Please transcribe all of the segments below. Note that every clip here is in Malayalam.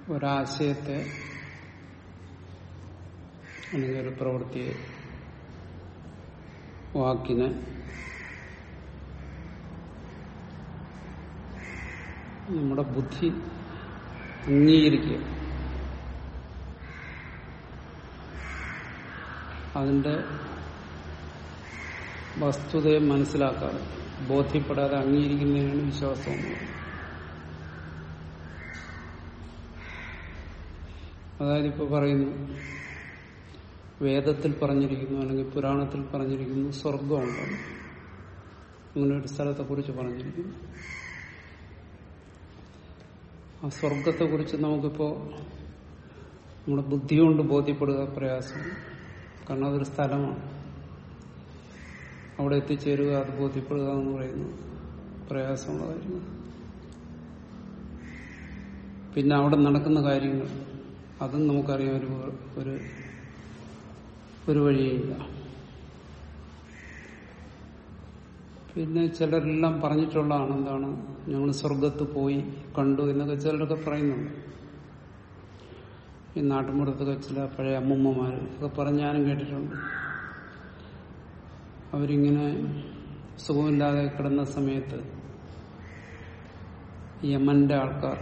ഒരാശയത്തെ അല്ലെങ്കിൽ ഒരു പ്രവൃത്തിയെ വാക്കിനെ നമ്മുടെ ബുദ്ധി അംഗീകരിക്കുക അതിന്റെ വസ്തുതയെ മനസ്സിലാക്കാതെ ബോധ്യപ്പെടാതെ അംഗീകരിക്കുന്നതിനാണ് വിശ്വാസം എന്ന് പറയുന്നത് അതായത് ഇപ്പൊ പറയുന്നു വേദത്തിൽ പറഞ്ഞിരിക്കുന്നു അല്ലെങ്കിൽ പുരാണത്തിൽ പറഞ്ഞിരിക്കുന്നു സ്വർഗമുണ്ടെന്ന് അങ്ങനെ ഒരു സ്ഥലത്തെ കുറിച്ച് പറഞ്ഞിരിക്കുന്നു ആ സ്വർഗത്തെ കുറിച്ച് നമുക്കിപ്പോ നമ്മുടെ ബുദ്ധി കൊണ്ട് ബോധ്യപ്പെടുക പ്രയാസമാണ് കാരണം അതൊരു സ്ഥലമാണ് അവിടെ എത്തിച്ചേരുക അത് ബോധ്യപ്പെടുക എന്ന് പറയുന്നത് പ്രയാസമുള്ള കാര്യങ്ങൾ പിന്നെ അവിടെ നടക്കുന്ന കാര്യങ്ങൾ അതും നമുക്കറിയാം ഒരു ഒരു ഒരു വഴിയില്ല പിന്നെ ചിലരെല്ലാം പറഞ്ഞിട്ടുള്ളതാണ് എന്താണ് ഞങ്ങൾ സ്വർഗത്ത് പോയി കണ്ടു എന്നൊക്കെ ചിലരൊക്കെ പറയുന്നുണ്ട് ഈ നാട്ടുമ്പുറത്തൊക്കെ ചില പഴയ അമ്മൂമ്മമാർ ഒക്കെ പറഞ്ഞ് ഞാനും കേട്ടിട്ടുണ്ട് അവരിങ്ങനെ സുഖമില്ലാതെ കിടന്ന സമയത്ത് യമന്റെ ആൾക്കാർ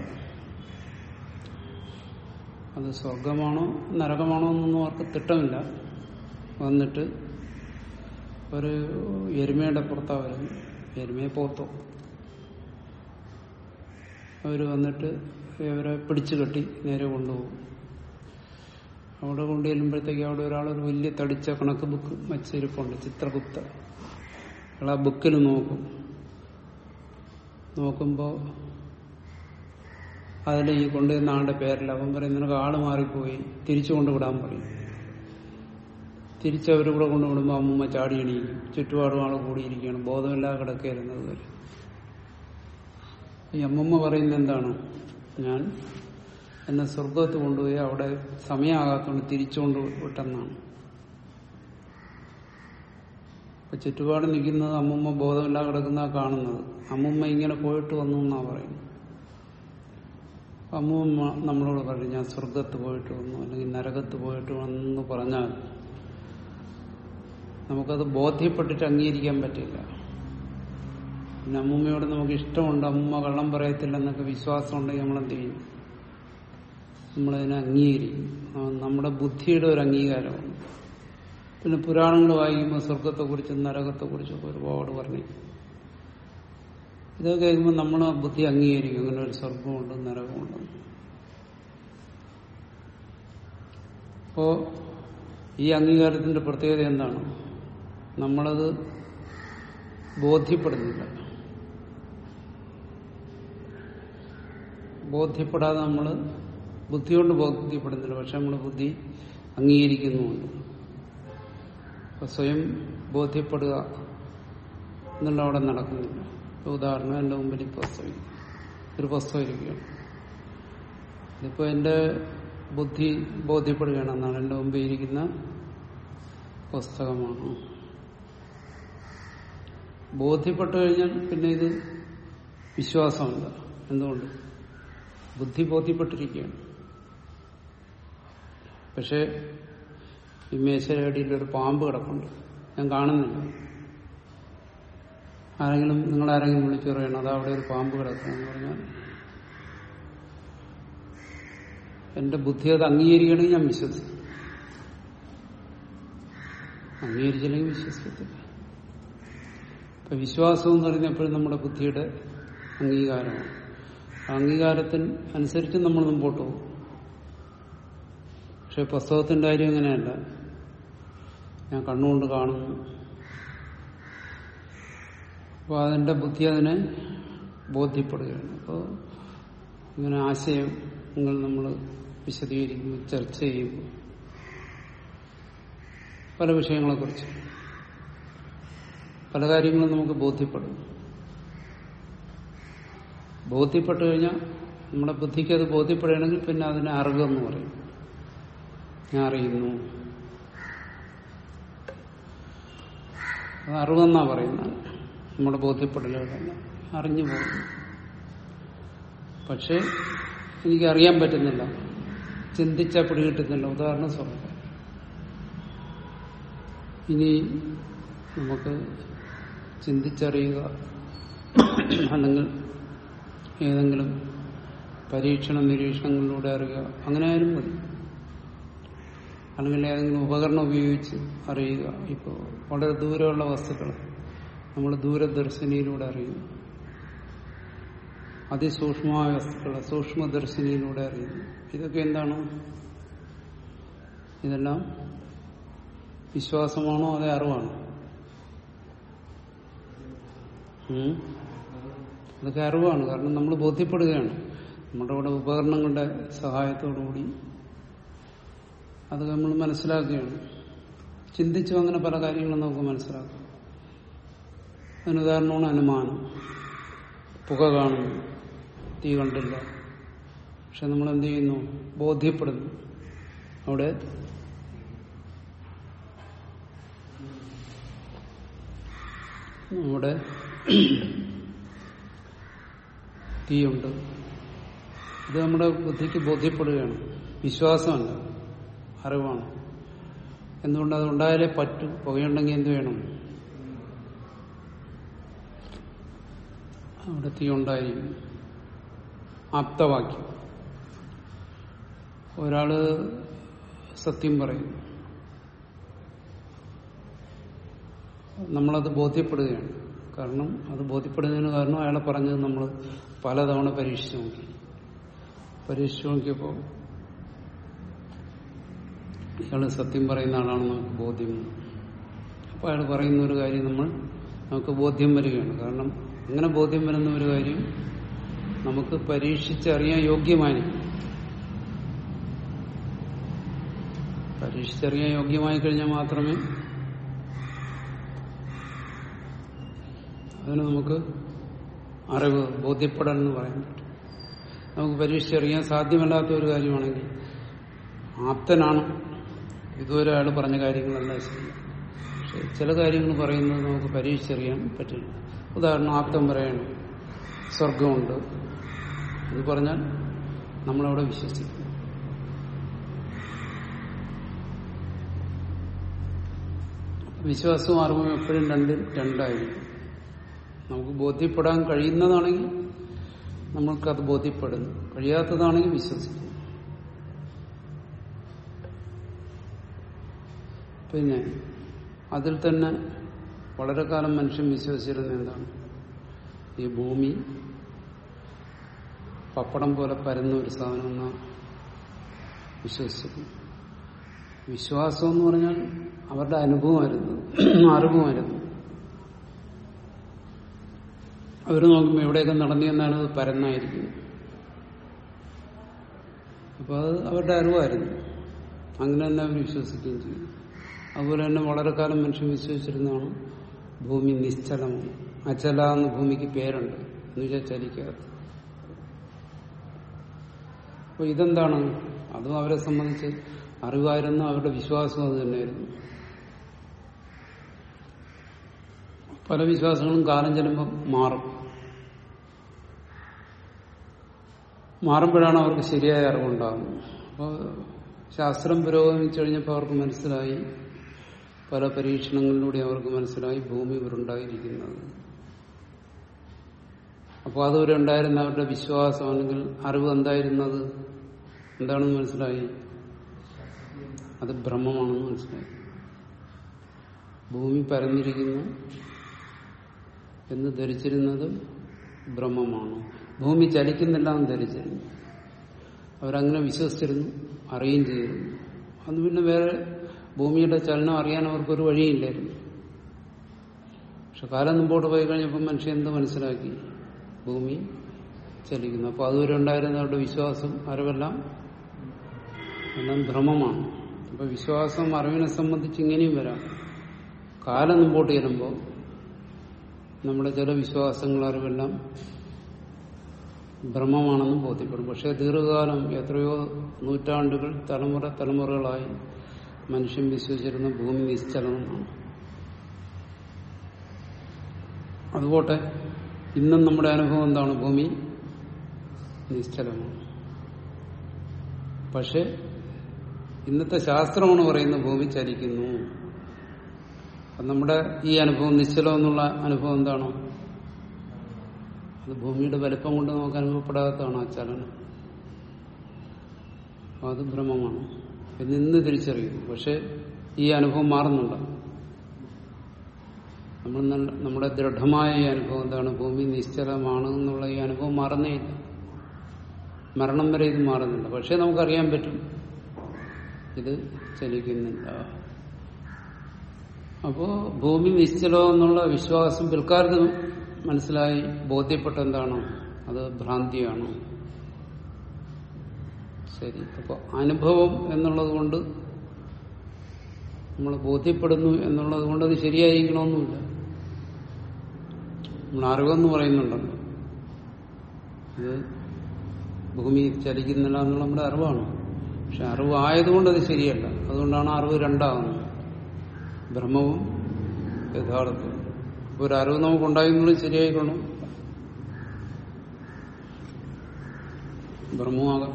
അത് സ്വർഗമാണോ നരകമാണോ എന്നൊന്നും അവർക്ക് തിട്ടമില്ല വന്നിട്ട് ഒരു എരുമയുടെ പുറത്താ വരുന്നു എരുമയെ പോത്തോ അവര് വന്നിട്ട് ഇവരെ പിടിച്ചു കെട്ടി നേരെ കൊണ്ടുപോകും അവിടെ കൊണ്ടുചെല്ലുമ്പോഴത്തേക്ക് അവിടെ ഒരാൾ ഒരു വലിയ തടിച്ച കണക്ക് ബുക്ക് വച്ചിരിപ്പുണ്ട് ചിത്രഗുപ്ത അയാൾ ആ ബുക്കിൽ നോക്കും നോക്കുമ്പോ അതിൽ ഈ കൊണ്ടുവരുന്ന ആളുടെ പേരില്ല അവൻ പറയും നിനക്ക് ആള് മാറിപ്പോയി തിരിച്ചു കൊണ്ടുവിടാൻ പറയും തിരിച്ചവർ കൂടെ കൊണ്ടുവിടുമ്പോൾ അമ്മൂമ്മ ചാടി എണീക്കും ചുറ്റുപാടും ആൾ കൂടിയിരിക്കുകയാണ് ബോധമില്ലാതെ കിടക്കരുന്നത് വരെ ഈ അമ്മമ്മ പറയുന്നത് എന്താണ് ഞാൻ എന്നെ സ്വർഗത്ത് കൊണ്ടുപോയി അവിടെ സമയമാകാത്തോണ്ട് തിരിച്ചുകൊണ്ട് വിട്ടെന്നാണ് അപ്പൊ ചുറ്റുപാട് നിൽക്കുന്നത് അമ്മൂമ്മ ബോധമില്ലാതെ കിടക്കുന്ന കാണുന്നത് അമ്മൂമ്മ ഇങ്ങനെ പോയിട്ട് വന്നു എന്നാ പറയുന്നത് അമ്മൂമ്മ നമ്മളോട് പറയും ഞാൻ സ്വർഗത്ത് പോയിട്ട് വന്നു അല്ലെങ്കിൽ നരകത്ത് പോയിട്ട് വന്നു പറഞ്ഞാൽ നമുക്കത് ബോധ്യപ്പെട്ടിട്ട് അംഗീകരിക്കാൻ പറ്റില്ല പിന്നെ അമ്മൂമ്മയോട് നമുക്ക് ഇഷ്ടമുണ്ട് അമ്മൂമ്മ കള്ളം പറയത്തില്ലെന്നൊക്കെ വിശ്വാസം ഉണ്ടെങ്കിൽ നമ്മളെന്ത് ചെയ്യും നമ്മളതിനെ അംഗീകരിക്കും നമ്മുടെ ബുദ്ധിയുടെ ഒരു അംഗീകാരമാണ് പിന്നെ പുരാണങ്ങൾ വായിക്കുമ്പോൾ സ്വർഗത്തെക്കുറിച്ചും നരകത്തെക്കുറിച്ചൊക്കെ ഒരുപാട് പറഞ്ഞു ഇതൊക്കെ കേൾക്കുമ്പോൾ നമ്മൾ ബുദ്ധി അംഗീകരിക്കും അങ്ങനെ ഒരു സ്വർഗമുണ്ട് നരകമുണ്ട് അപ്പോ ഈ അംഗീകാരത്തിന്റെ പ്രത്യേകത എന്താണ് നമ്മളത് ബോധ്യപ്പെടുന്നില്ല ബോധ്യപ്പെടാതെ നമ്മൾ ബുദ്ധി കൊണ്ട് ബോധ്യപ്പെടുന്നില്ല പക്ഷെ നമ്മൾ ബുദ്ധി അംഗീകരിക്കുന്നുമുണ്ട് അപ്പൊ സ്വയം ബോധ്യപ്പെടുക എന്നുള്ള അവിടെ നടക്കുന്നില്ല ഉദാഹരണം എന്റെ മുമ്പിൽ ഈ പുസ്തകം ഒരു പുസ്തകം ഇരിക്കുകയാണ് ഇതിപ്പോ എന്റെ ബുദ്ധി ബോധ്യപ്പെടുകയാണ് എന്നാണ് എന്റെ മുമ്പിൽ ഇരിക്കുന്ന പുസ്തകമാണ് ബോധ്യപ്പെട്ടു കഴിഞ്ഞാൽ പിന്നെ ഇത് വിശ്വാസമല്ല എന്തുകൊണ്ട് ബുദ്ധി ബോധ്യപ്പെട്ടിരിക്കുകയാണ് പക്ഷെ ഈ മേശരടിയിൽ ഒരു പാമ്പ് കിടപ്പുണ്ട് ഞാൻ കാണുന്നില്ല ആരെങ്കിലും നിങ്ങൾ ആരെങ്കിലും വിളിച്ചു പറയണം അത് അവിടെ ഒരു പാമ്പ് കിടക്കുകയെന്ന് പറഞ്ഞാൽ എന്റെ ബുദ്ധി അത് അംഗീകരിക്കണമെങ്കിൽ ഞാൻ വിശ്വസിക്കും അംഗീകരിച്ചില്ലെങ്കിൽ വിശ്വസിക്കത്തില്ല ഇപ്പൊ വിശ്വാസം എന്ന് പറയുന്നത് എപ്പോഴും നമ്മുടെ ബുദ്ധിയുടെ അംഗീകാരമാണ് ആ അംഗീകാരത്തിന് അനുസരിച്ച് നമ്മൾ മുമ്പോട്ട് പോകും പക്ഷെ പുസ്തകത്തിന്റെ കാര്യം അങ്ങനെയല്ല ഞാൻ കണ്ണുകൊണ്ട് കാണുന്നു അപ്പോൾ അതിന്റെ ബുദ്ധി അതിനെ ബോധ്യപ്പെടുകയാണ് അപ്പോൾ ഇങ്ങനെ ആശയങ്ങൾ നമ്മൾ വിശദീകരിക്കുമ്പോൾ ചർച്ച ചെയ്യുമ്പോൾ പല വിഷയങ്ങളെക്കുറിച്ച് പല കാര്യങ്ങളും നമുക്ക് ബോധ്യപ്പെടും ബോധ്യപ്പെട്ടു കഴിഞ്ഞാൽ നമ്മുടെ ബുദ്ധിക്ക് അത് ബോധ്യപ്പെടുകയാണെങ്കിൽ പിന്നെ അതിനെ അറിവെന്ന് പറയും ഞാൻ അറിയുന്നു അത് അറിവെന്നാ പറയുന്നത് നമ്മുടെ ബോധ്യപ്പെടലുകളല്ല അറിഞ്ഞു പോകുന്നു പക്ഷെ എനിക്ക് അറിയാൻ പറ്റുന്നില്ല ചിന്തിച്ചാൽ പിടികിട്ടുന്നില്ല ഉദാഹരണം സ്വർഗം ഇനി നമുക്ക് ചിന്തിച്ചറിയുക അല്ലെങ്കിൽ ഏതെങ്കിലും പരീക്ഷണ നിരീക്ഷണങ്ങളിലൂടെ അറിയുക അങ്ങനെ ആയാലും മതി അല്ലെങ്കിൽ ഏതെങ്കിലും ഉപകരണം ഉപയോഗിച്ച് അറിയുക ഇപ്പോൾ വളരെ ദൂരമുള്ള വസ്തുക്കൾ നമ്മൾ ദൂരദർശിനിയിലൂടെ അറിയുന്നു അതിസൂക്ഷ്മമായ വസ്തുക്കളെ സൂക്ഷ്മദർശിനിയിലൂടെ അറിയുന്നു ഇതൊക്കെ എന്താണ് ഇതെല്ലാം വിശ്വാസമാണോ അതേ അറിവാണോ ഉം? അതൊക്കെ അറിവാണ് കാരണം നമ്മൾ ബോധ്യപ്പെടുകയാണ് നമ്മുടെ ഇവിടെ ഉപകരണങ്ങളുടെ സഹായത്തോടുകൂടി അത് നമ്മൾ മനസ്സിലാക്കുകയാണ് ചിന്തിച്ചു അങ്ങനെ പല കാര്യങ്ങളും നമുക്ക് മനസ്സിലാക്കാം അതിന് ഉദാഹരണമാണ് അനുമാനം പുക കാണുന്നു തീ കണ്ടില്ല പക്ഷെ നമ്മൾ എന്ത് ചെയ്യുന്നു ബോധ്യപ്പെടുന്നു അവിടെ അവിടെ തീയുണ്ട് ഇത് നമ്മുടെ ബുദ്ധിക്ക് ബോധ്യപ്പെടുകയാണ് വിശ്വാസമല്ല അറിവാണ് എന്തുകൊണ്ട് അത് ഉണ്ടായാലേ പറ്റൂ പുകയുണ്ടെങ്കിൽ എന്ത് വേണം അവിടെ തീ ഉണ്ടായിരിക്കും ആപ്തവാക്യം ഒരാള് സത്യം പറയും നമ്മളത് ബോധ്യപ്പെടുകയാണ് കാരണം അത് ബോധ്യപ്പെടുന്നതിന് കാരണം അയാളെ പറഞ്ഞത് നമ്മൾ പലതവണ പരീക്ഷിച്ചു നോക്കി പരീക്ഷിച്ചു നോക്കിയപ്പോൾ ഇയാൾ സത്യം പറയുന്ന ആളാണെന്ന് നമുക്ക് ബോധ്യം വന്നു. അപ്പോൾ അയാൾ പറയുന്ന ഒരു കാര്യം നമ്മൾ നമുക്ക് ബോധ്യം വരികയാണ് കാരണം അങ്ങനെ ബോധ്യം വരുന്ന ഒരു കാര്യം നമുക്ക് പരീക്ഷിച്ചറിയാൻ യോഗ്യമായിരിക്കും പരീക്ഷിച്ചറിയാൻ യോഗ്യമായി കഴിഞ്ഞാൽ മാത്രമേ അതിന് നമുക്ക് അറിവ് ബോധ്യപ്പെടാൻ എന്ന് പറയാൻ പറ്റും നമുക്ക് പരീക്ഷിച്ചറിയാൻ സാധ്യമല്ലാത്ത ഒരു കാര്യമാണെങ്കിൽ ആപ്തനാണ് ഇതുവരെ അയാൾ പറഞ്ഞ കാര്യങ്ങളെല്ലാം ശരി പക്ഷെ ചില കാര്യങ്ങൾ പറയുന്നത് നമുക്ക് പരീക്ഷിച്ചറിയാൻ പറ്റില്ല ഉദാഹരണം ആപ്തം പറയണം സ്വർഗമുണ്ട് ഇത് പറഞ്ഞാൽ നമ്മളവിടെ വിശ്വസിക്കും വിശ്വാസവും അറിവും എപ്പോഴും രണ്ടും രണ്ടായിരിക്കും നമുക്ക് ബോധ്യപ്പെടാൻ കഴിയുന്നതാണെങ്കിൽ നമ്മൾക്കത് ബോധ്യപ്പെടുന്നു കഴിയാത്തതാണെങ്കിൽ വിശ്വസിക്കും പിന്നെ അതിൽ തന്നെ വളരെ കാലം മനുഷ്യൻ വിശ്വസിച്ചിരുന്ന എന്താണ് ഈ ഭൂമി പപ്പടം പോലെ പരന്ന ഒരു സാധനം എന്നാ വിശ്വസിച്ചിരുന്നു വിശ്വാസം എന്ന് പറഞ്ഞാൽ അവരുടെ അനുഭവമായിരുന്നു അറിവുമായിരുന്നു അവർ നോക്കുമ്പോൾ എവിടെയൊക്കെ നടന്നെന്നാണ് അത് പരന്നായിരിക്കുന്നത് അപ്പൊ അത് അവരുടെ അറിവായിരുന്നു അങ്ങനെ തന്നെ അവർ വിശ്വസിക്കുകയും ചെയ്യും അതുപോലെ തന്നെ വളരെ കാലം മനുഷ്യൻ വിശ്വസിച്ചിരുന്നതാണ് ഭൂമി നിശ്ചലമാണ് അചല എന്ന ഭൂമിക്ക് പേരുണ്ട് എന്ന് വെച്ചാൽ ചലിക്കാത്ത അപ്പൊ ഇതെന്താണ് അതും അവരെ സംബന്ധിച്ച് അറിവായിരുന്നു അവരുടെ വിശ്വാസം അത് തന്നെയായിരുന്നു പല വിശ്വാസങ്ങളും കാലം ചെല്ലുമ്പോൾ മാറും മാറുമ്പോഴാണ് അവർക്ക് ശരിയായ അറിവുണ്ടാകുന്നത് അപ്പോൾ ശാസ്ത്രം പുരോഗമിച്ചു കഴിഞ്ഞപ്പോൾ അവർക്ക് മനസ്സിലായി പല പരീക്ഷണങ്ങളിലൂടെ അവർക്ക് മനസ്സിലായി ഭൂമി ഉരുണ്ടായിരിക്കുന്നത് അപ്പോൾ അതുവരെ ഉണ്ടായിരുന്ന അവരുടെ വിശ്വാസം അല്ലെങ്കിൽ അറിവ് എന്തായിരുന്നത് എന്താണെന്ന് മനസ്സിലായി അത് ബ്രഹ്മമാണെന്ന് മനസ്സിലായി ഭൂമി പരന്നിരിക്കുന്നു എന്ന് ധരിച്ചിരുന്നത് ബ്രഹ്മമാണ് ഭൂമി ചലിക്കുന്നില്ല എന്ന് ധരിച്ചിരുന്നു അവരങ്ങനെ വിശ്വസിച്ചിരുന്നു അറിയുകയും ചെയ്തിരുന്നു അന്ന് പിന്നെ വേറെ ഭൂമിയുടെ ചലനം അറിയാൻ അവർക്കൊരു വഴിയില്ലായിരുന്നു പക്ഷെ കാലം മുമ്പോട്ട് പോയി കഴിഞ്ഞപ്പോൾ മനുഷ്യൻ എന്ത് മനസ്സിലാക്കി ഭൂമി ചലിക്കുന്നു അപ്പോൾ അതുവരെ ഉണ്ടായിരുന്ന അവരുടെ വിശ്വാസം അറിവെല്ലാം എല്ലാം ഭ്രമമാണ് അപ്പൊ വിശ്വാസം അറിവിനെ സംബന്ധിച്ച് ഇങ്ങനെയും വരാം കാലം മുമ്പോട്ട് ചെല്ലുമ്പോൾ നമ്മുടെ ചില വിശ്വാസങ്ങൾ അറിവെല്ലാം ഭ്രമമാണെന്നും ബോധ്യപ്പെടും പക്ഷെ ദീർഘകാലം എത്രയോ നൂറ്റാണ്ടുകൾ തലമുറ തലമുറകളായി മനുഷ്യൻ വിശ്വസിച്ചിരുന്ന ഭൂമി നിശ്ചലമെന്നാണ് അതുപോട്ടെ ഇന്നും നമ്മുടെ അനുഭവം എന്താണ് ഭൂമി നിശ്ചലമാണ് പക്ഷെ ഇന്നത്തെ ശാസ്ത്രമാണ് പറയുന്നത് ഭൂമി ചലിക്കുന്നു അപ്പം നമ്മുടെ ഈ അനുഭവം നിശ്ചലം എന്നുള്ള അനുഭവം എന്താണോ അത് ഭൂമിയുടെ വലിപ്പം കൊണ്ട് നമുക്ക് അനുഭവപ്പെടാത്തതാണ് ആ ചലനം അപ്പൊ അത് ഭ്രമമാണ് എന്ന് ഇന്ന് തിരിച്ചറിയുന്നു പക്ഷെ ഈ അനുഭവം മാറുന്നുണ്ട് നമ്മൾ നല്ല- നമ്മുടെ ദൃഢമായ ഈ അനുഭവം എന്താണ് ഭൂമി നിശ്ചലമാണ് എന്നുള്ള ഈ അനുഭവം മാറുന്നേയില്ല മരണം വരെ ഇത് മാറുന്നില്ല പക്ഷെ നമുക്കറിയാൻ പറ്റും ഇത് ചലിക്കുന്നില്ല അപ്പോ ഭൂമി നിശ്ചലം എന്നുള്ള വിശ്വാസം പിൽക്കാലത്ത് മനസ്സിലായി ബോധ്യപ്പെട്ട എന്താണ് അത് ഭ്രാന്തിയാണ് ശരി അപ്പൊ അനുഭവം എന്നുള്ളത് കൊണ്ട് നമ്മൾ ബോധ്യപ്പെടുന്നു എന്നുള്ളത് കൊണ്ട് അത് ശരിയായിരിക്കണമെന്നില്ല നമ്മൾ അറിവെന്ന് പറയുന്നുണ്ടല്ലോ ഇത് ഭൂമി ചലിക്കുന്നില്ല എന്നുള്ള നമ്മുടെ അറിവാണ് പക്ഷെ അറിവ് ആയതുകൊണ്ട് അത് ശരിയല്ല അതുകൊണ്ടാണ് അറിവ് രണ്ടാകുന്നത് ബ്രഹ്മവും യഥാർത്ഥവും ഇപ്പൊ ഒരു അറിവ് നമുക്കുണ്ടായിരുന്നത് ശരിയായിക്കൊള്ളും ബ്രഹ്മമാകാം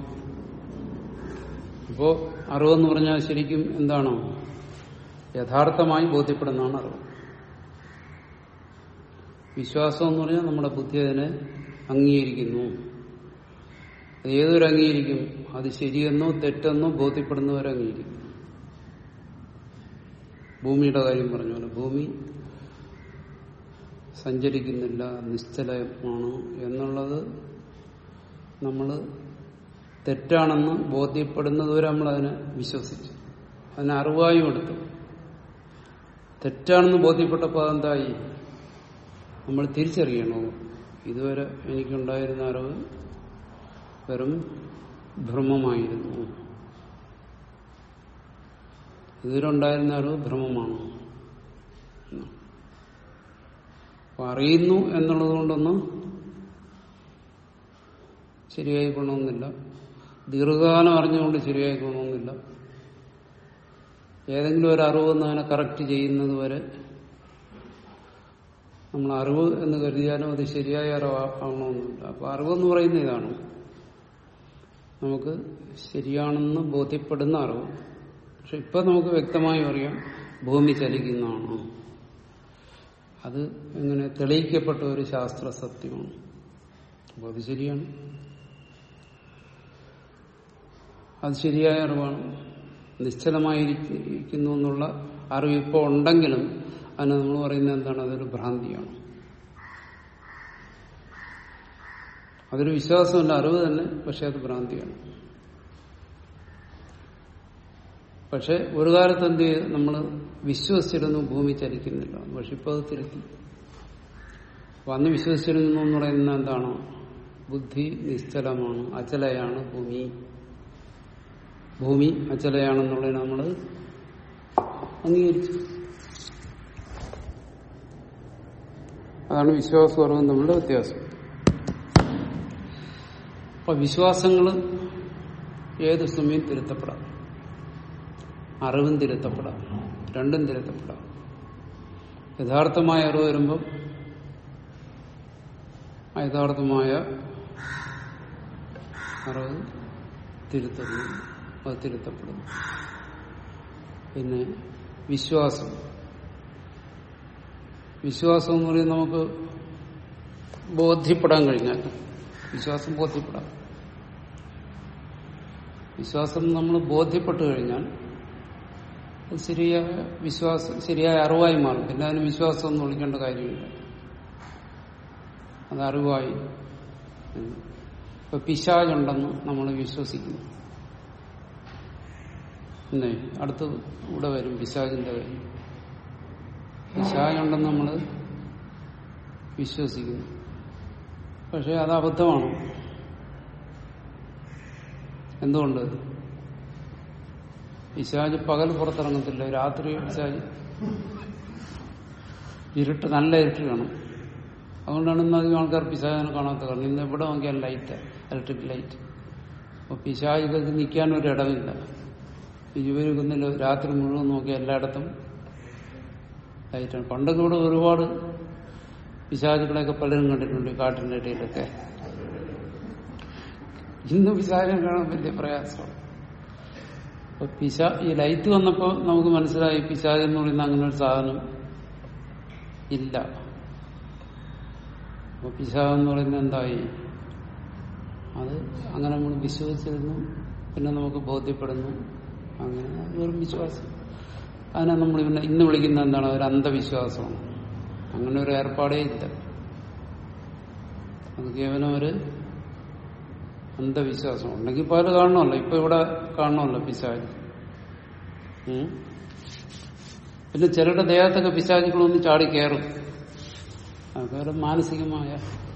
അപ്പോ അറിവെന്ന് പറഞ്ഞാൽ ശരിക്കും എന്താണോ യഥാർത്ഥമായി ബോധ്യപ്പെടുന്നതാണ് അറിവ് വിശ്വാസം എന്ന് പറഞ്ഞാൽ നമ്മുടെ ബുദ്ധി അതിനെ അംഗീകരിക്കുന്നു അത് ഏതൊരു അംഗീകരിക്കും അത് ശരിയെന്നോ തെറ്റെന്നോ ബോധ്യപ്പെടുന്നവരെ അംഗീകരിക്കും ഭൂമിയുടെ കാര്യം പറഞ്ഞ പോലെ ഭൂമി സഞ്ചരിക്കുന്നില്ല നിശ്ചലമാണ് എന്നുള്ളത് നമ്മൾ തെറ്റാണെന്ന് ബോധ്യപ്പെടുന്നതുവരെ നമ്മളതിനെ വിശ്വസിച്ചു അതിനെ അറിവായും എടുത്തു തെറ്റാണെന്ന് ബോധ്യപ്പെട്ടപ്പോൾ അതെന്തായി നമ്മൾ തിരിച്ചറിയണോ ഇതുവരെ എനിക്കുണ്ടായിരുന്ന അറിവ് വെറും ഭ്രമമായിരുന്നു ഇതുവരെ ഉണ്ടായിരുന്ന അറിവ് ഭ്രമമാണ് അപ്പൊ അറിയുന്നു എന്നുള്ളത് കൊണ്ടൊന്നും ശരിയായിക്കൊള്ളണമെന്നില്ല ദീർഘകാലം അറിഞ്ഞുകൊണ്ട് ശരിയായിക്കൊള്ളണമെന്നില്ല ഏതെങ്കിലും ഒരു അറിവെന്ന് അതിനെ കറക്റ്റ് ചെയ്യുന്നത് വരെ നമ്മൾ അറിവ് എന്ന് കരുതിയാലും അത് ശരിയായ അറിവാകണമെന്നില്ല അപ്പൊ അറിവെന്ന് പറയുന്ന ഇതാണ് നമുക്ക് ശരിയാണെന്ന് ബോധ്യപ്പെടുന്ന അറിവ് പക്ഷെ ഇപ്പൊ നമുക്ക് വ്യക്തമായി അറിയാം ഭൂമി ചലിക്കുന്നതാണ് അത് എങ്ങനെ തെളിയിക്കപ്പെട്ട ഒരു ശാസ്ത്ര സത്യമാണ് അപ്പൊ അത് ശരിയാണ് അത് ശരിയായ അറിവാണ് നിശ്ചലമായിരിക്കുന്നു എന്നുള്ള അറിവ് ഇപ്പോൾ ഉണ്ടെങ്കിലും അതിന് നമ്മൾ പറയുന്നത് എന്താണ് അതൊരു ഭ്രാന്തിയാണ് അതൊരു വിശ്വാസമല്ല അറിവ് തന്നെ പക്ഷെ അത് ഭ്രാന്തിയാണ് പക്ഷെ ഒരു കാലത്ത് എന്ത് ചെയ്തു നമ്മൾ വിശ്വസിച്ചിരുന്നു ഭൂമി ചലിക്കുന്നില്ല പക്ഷെ ഇപ്പോൾ അത് തിരുത്തി അപ്പൊ അന്ന് വിശ്വസിച്ചിരുന്നു എന്ന് പറയുന്നത് എന്താണ് ബുദ്ധി നിശ്ചലമാണ് അചലയാണ് ഭൂമി ഭൂമി അചലയാണെന്നുള്ളത് നമ്മൾ അംഗീകരിച്ചു അതാണ് വിശ്വാസവും അറിവും തമ്മിലുള്ള വ്യത്യാസം അപ്പൊ വിശ്വാസങ്ങൾ ഏത് സമയം തിരുത്തപ്പെടാം അറിവും തിരുത്തപ്പെടാം രണ്ടും തിരുത്തപ്പെടാം യഥാർത്ഥമായ അറിവ് വരുമ്പം ആ യഥാർത്ഥമായ അറിവ് തിരുത്തുന്നു അത് തിരുത്തപ്പെടുന്നു പിന്നെ വിശ്വാസം വിശ്വാസം എന്ന് പറയുന്നത് നമുക്ക് ബോധ്യപ്പെടാൻ കഴിഞ്ഞാൽ വിശ്വാസം ബോധ്യപ്പെടാം വിശ്വാസം നമ്മൾ ബോധ്യപ്പെട്ടു കഴിഞ്ഞാൽ അത് ശരിയായ വിശ്വാസം ശരിയായ അറിവായി മാറും പിന്നെ അതിന് വിശ്വാസം ഒന്നും വിളിക്കേണ്ട കാര്യമില്ല അത് അറിവായി ഇപ്പൊ പിശാചുണ്ടെന്ന് നമ്മൾ വിശ്വസിക്കുന്നു എന്നേ അടുത്ത് ഇവിടെ വരും പിശാചിന്റെ കാര്യം പിശാചുണ്ടെന്ന് നമ്മൾ വിശ്വസിക്കുന്നു പക്ഷെ അത് അബദ്ധമാണ് എന്തുകൊണ്ട് പിശാജ് പകൽ പുറത്തിറങ്ങത്തില്ല രാത്രി പിശാജ് ഇരുട്ട് നല്ല ഇരുട്ട് കാണും അതുകൊണ്ടാണ് ഇന്ന് അധികം ആൾക്കാർ പിശാചിനെ കാണാത്ത കാരണം ഇന്ന് എവിടെ നോക്കിയാൽ ലൈറ്റ് ഇലക്ട്രിക് ലൈറ്റ് അപ്പൊ പിശാചികൾക്ക് നിൽക്കാൻ ഒരു ഇടമില്ല ഇരുവരുക്കുന്നില്ല രാത്രി മുഴുവൻ നോക്കിയാൽ എല്ലായിടത്തും ലൈറ്റാണ് പണ്ടൊക്കെ ഇവിടെ ഒരുപാട് പിശാചുകളെയൊക്കെ പലരും കണ്ടിട്ടുണ്ട് കാട്ടിന്റെ ഇടയിലൊക്കെ ഇന്ന് പിശാചിനെ കാണാൻ വലിയ പ്രയാസമാണ് അപ്പൊ പിശാ ഈ ലൈറ്റ് വന്നപ്പോ നമുക്ക് മനസ്സിലായി പിശാജ് എന്ന് പറയുന്ന അങ്ങനെ ഒരു സാധനം ഇല്ല അപ്പൊ പിശാജ് എന്ന് പറയുന്നത് എന്തായി അത് അങ്ങനെ നമ്മൾ വിശ്വസിച്ചിരുന്നു പിന്നെ നമുക്ക് ബോധ്യപ്പെടുന്നു അങ്ങനെ അത് വെറും വിശ്വാസം അതിനെ നമ്മൾ പിന്നെ ഇന്ന് വിളിക്കുന്ന എന്താണ് ഒരു അന്ധവിശ്വാസമാണ് അങ്ങനെ ഒരു ഏർപ്പാടേ ഇല്ല അത് കേവലം ഒരു അന്ധവിശ്വാസം ഉണ്ടെങ്കിൽ ഇപ്പൊ അത് കാണണമല്ലോ ഇപ്പൊ ഇവിടെ കാണണമല്ലോ പിശാജ് ഉം. പിന്നെ ചിലരുടെ ദേഹത്തൊക്കെ പിശാചുകളൊന്ന് ചാടി കയറും അതൊക്കെ ഒരു മാനസികമായ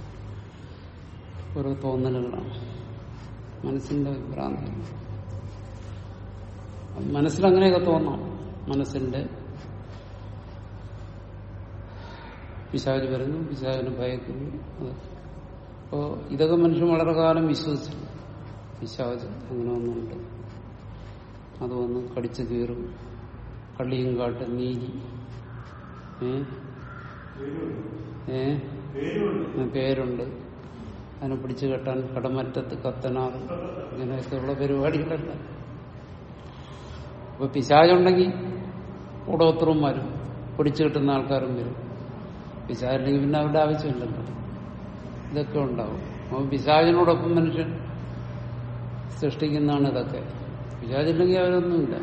ഓരോ തോന്നലുകളാണ് മനസ്സിന്റെ ഭ്രാന്തി മനസ്സിലങ്ങനെയൊക്കെ തോന്നാം മനസ്സിന്റെ പിശാജ് വരുന്നു പിശാജിന് ഭയക്കുന്നു അത് അപ്പോ ഇതൊക്കെ മനുഷ്യൻ വളരെ കാലം വിശ്വസിച്ചു പിശാജ് അങ്ങനെ ഒന്നുണ്ട് അത് വന്ന് കടിച്ചു കീറും കള്ളിയും കാട്ട് നീരി ഏ ഏ ആ, പേരുണ്ട് അതിനെ പിടിച്ചു കെട്ടാൻ കടമറ്റത്ത് കത്തനാറ് ഇങ്ങനെയൊക്കെയുള്ള പരിപാടികളല്ല അപ്പൊ പിശാചുണ്ടെങ്കിൽ കൂടോത്രവും വരും പിടിച്ചു കിട്ടുന്ന ആൾക്കാരും വരും പിശാചില്ലെങ്കിൽ പിന്നെ അവരുടെ ആവശ്യമില്ലല്ലോ ഇതൊക്കെ ഉണ്ടാവും അപ്പൊ പിശാചിനോടൊപ്പം മനുഷ്യൻ സൃഷ്ടിക്കുന്നതാണ് ഇതൊക്കെ പിശാചില്ലെങ്കിൽ അവരൊന്നുമില്ല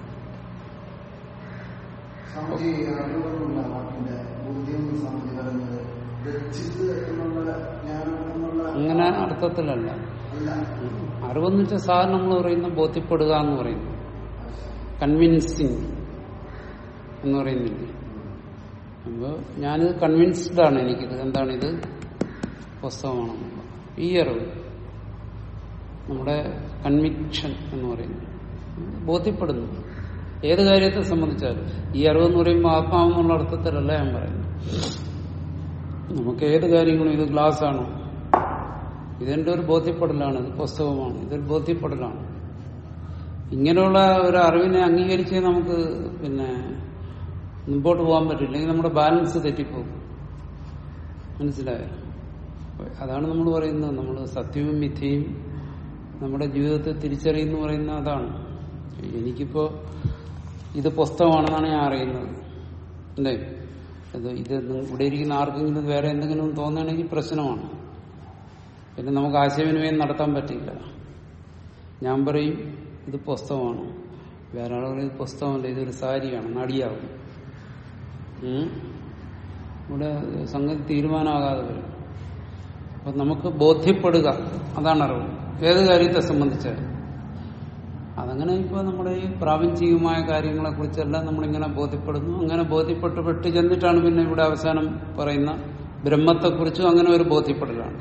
സ്വാമിജി അറിവുകളുള്ള വാക്കിന്റെ ബോധ്യം സ്വാമിജി പറയുന്നത് രക്ഷിത് എന്നുള്ള ജ്ഞാനം എന്നുള്ള അങ്ങനെ അർത്ഥത്തിലല്ല അല്ല അറിവെന്ന് വെച്ചാൽ സാധാരണ നമ്മൾ പറയുന്ന ബോധ്യപ്പെടുക എന്ന് പറയുന്നു കൺവിൻസിങ് എന്ന് പറയുന്നില്ലേ അപ്പോ ഞാനിത് കൺവിൻസ്ഡ് ആണ് എനിക്കിത് എന്താണിത് പുസ്തകമാണെന്നുള്ള ഈ അറിവ് നമ്മുടെ കൺവിക്ഷൻ എന്ന് പറയുന്നത് ബോധ്യപ്പെടുന്നു ഏത് കാര്യത്തെ സംബന്ധിച്ചാലും ഈ അറിവെന്ന് പറയുമ്പോൾ ആത്മാവെന്നുള്ള അർത്ഥത്തിലല്ല ഞാൻ പറയുന്നത് നമുക്ക് ഏത് കാര്യങ്ങളും ഇത് ഗ്ലാസ് ആണോ ഇതെന്റെ ഒരു ബോധ്യപ്പെടലാണ് ഇത് പുസ്തകമാണ് ഇതൊരു ബോധ്യപ്പെടലാണ് ഇങ്ങനെയുള്ള ഒരു അറിവിനെ അംഗീകരിച്ചേ നമുക്ക് പിന്നെ മുമ്പോട്ട് പോകാൻ പറ്റില്ല അല്ലെങ്കിൽ നമ്മുടെ ബാലൻസ് തെറ്റിപ്പോകും മനസ്സിലായോ അതാണ് നമ്മൾ പറയുന്നത് നമ്മൾ സത്യവും മിഥ്യയും നമ്മുടെ ജീവിതത്തെ തിരിച്ചറിയുന്നു പറയുന്ന അതാണ് എനിക്കിപ്പോ ഇത് പുസ്തകമാണെന്നാണ് ഞാൻ അറിയുന്നത് അല്ലേ ഇത് ഇത് ഇവിടെ ഇരിക്കുന്ന ആർക്കെങ്കിലും ഇത് വേറെ എന്തെങ്കിലും തോന്നുകയാണെങ്കിൽ പ്രശ്നമാണ് പിന്നെ നമുക്ക് ആശയവിനിമയം നടത്താൻ പറ്റില്ല ഞാൻ പറയും ഇത് പുസ്തകമാണ് വേറെ ആൾ പറയും ഇത് പുസ്തകമല്ല ഇതൊരു സാരിയാണ് നടിയാവും ഉം. ഇവിടെ സംഗതി തീരുമാനമാകാതെ വരും അപ്പൊ നമുക്ക് ബോധ്യപ്പെടുക അതാണ് അറിവ് ഏത് കാര്യത്തെ സംബന്ധിച്ചാലും അതങ്ങനെ ഇപ്പൊ നമ്മുടെ ഈ പ്രാപഞ്ചികമായ കാര്യങ്ങളെ കുറിച്ചെല്ലാം നമ്മളിങ്ങനെ ബോധ്യപ്പെടുന്നു അങ്ങനെ ബോധ്യപ്പെട്ട് പെട്ട് ചെന്നിട്ടാണ് പിന്നെ ഇവിടെ അവസാനം പറയുന്ന ബ്രഹ്മത്തെക്കുറിച്ചും അങ്ങനെ ഒരു ബോധ്യപ്പെടലാണ്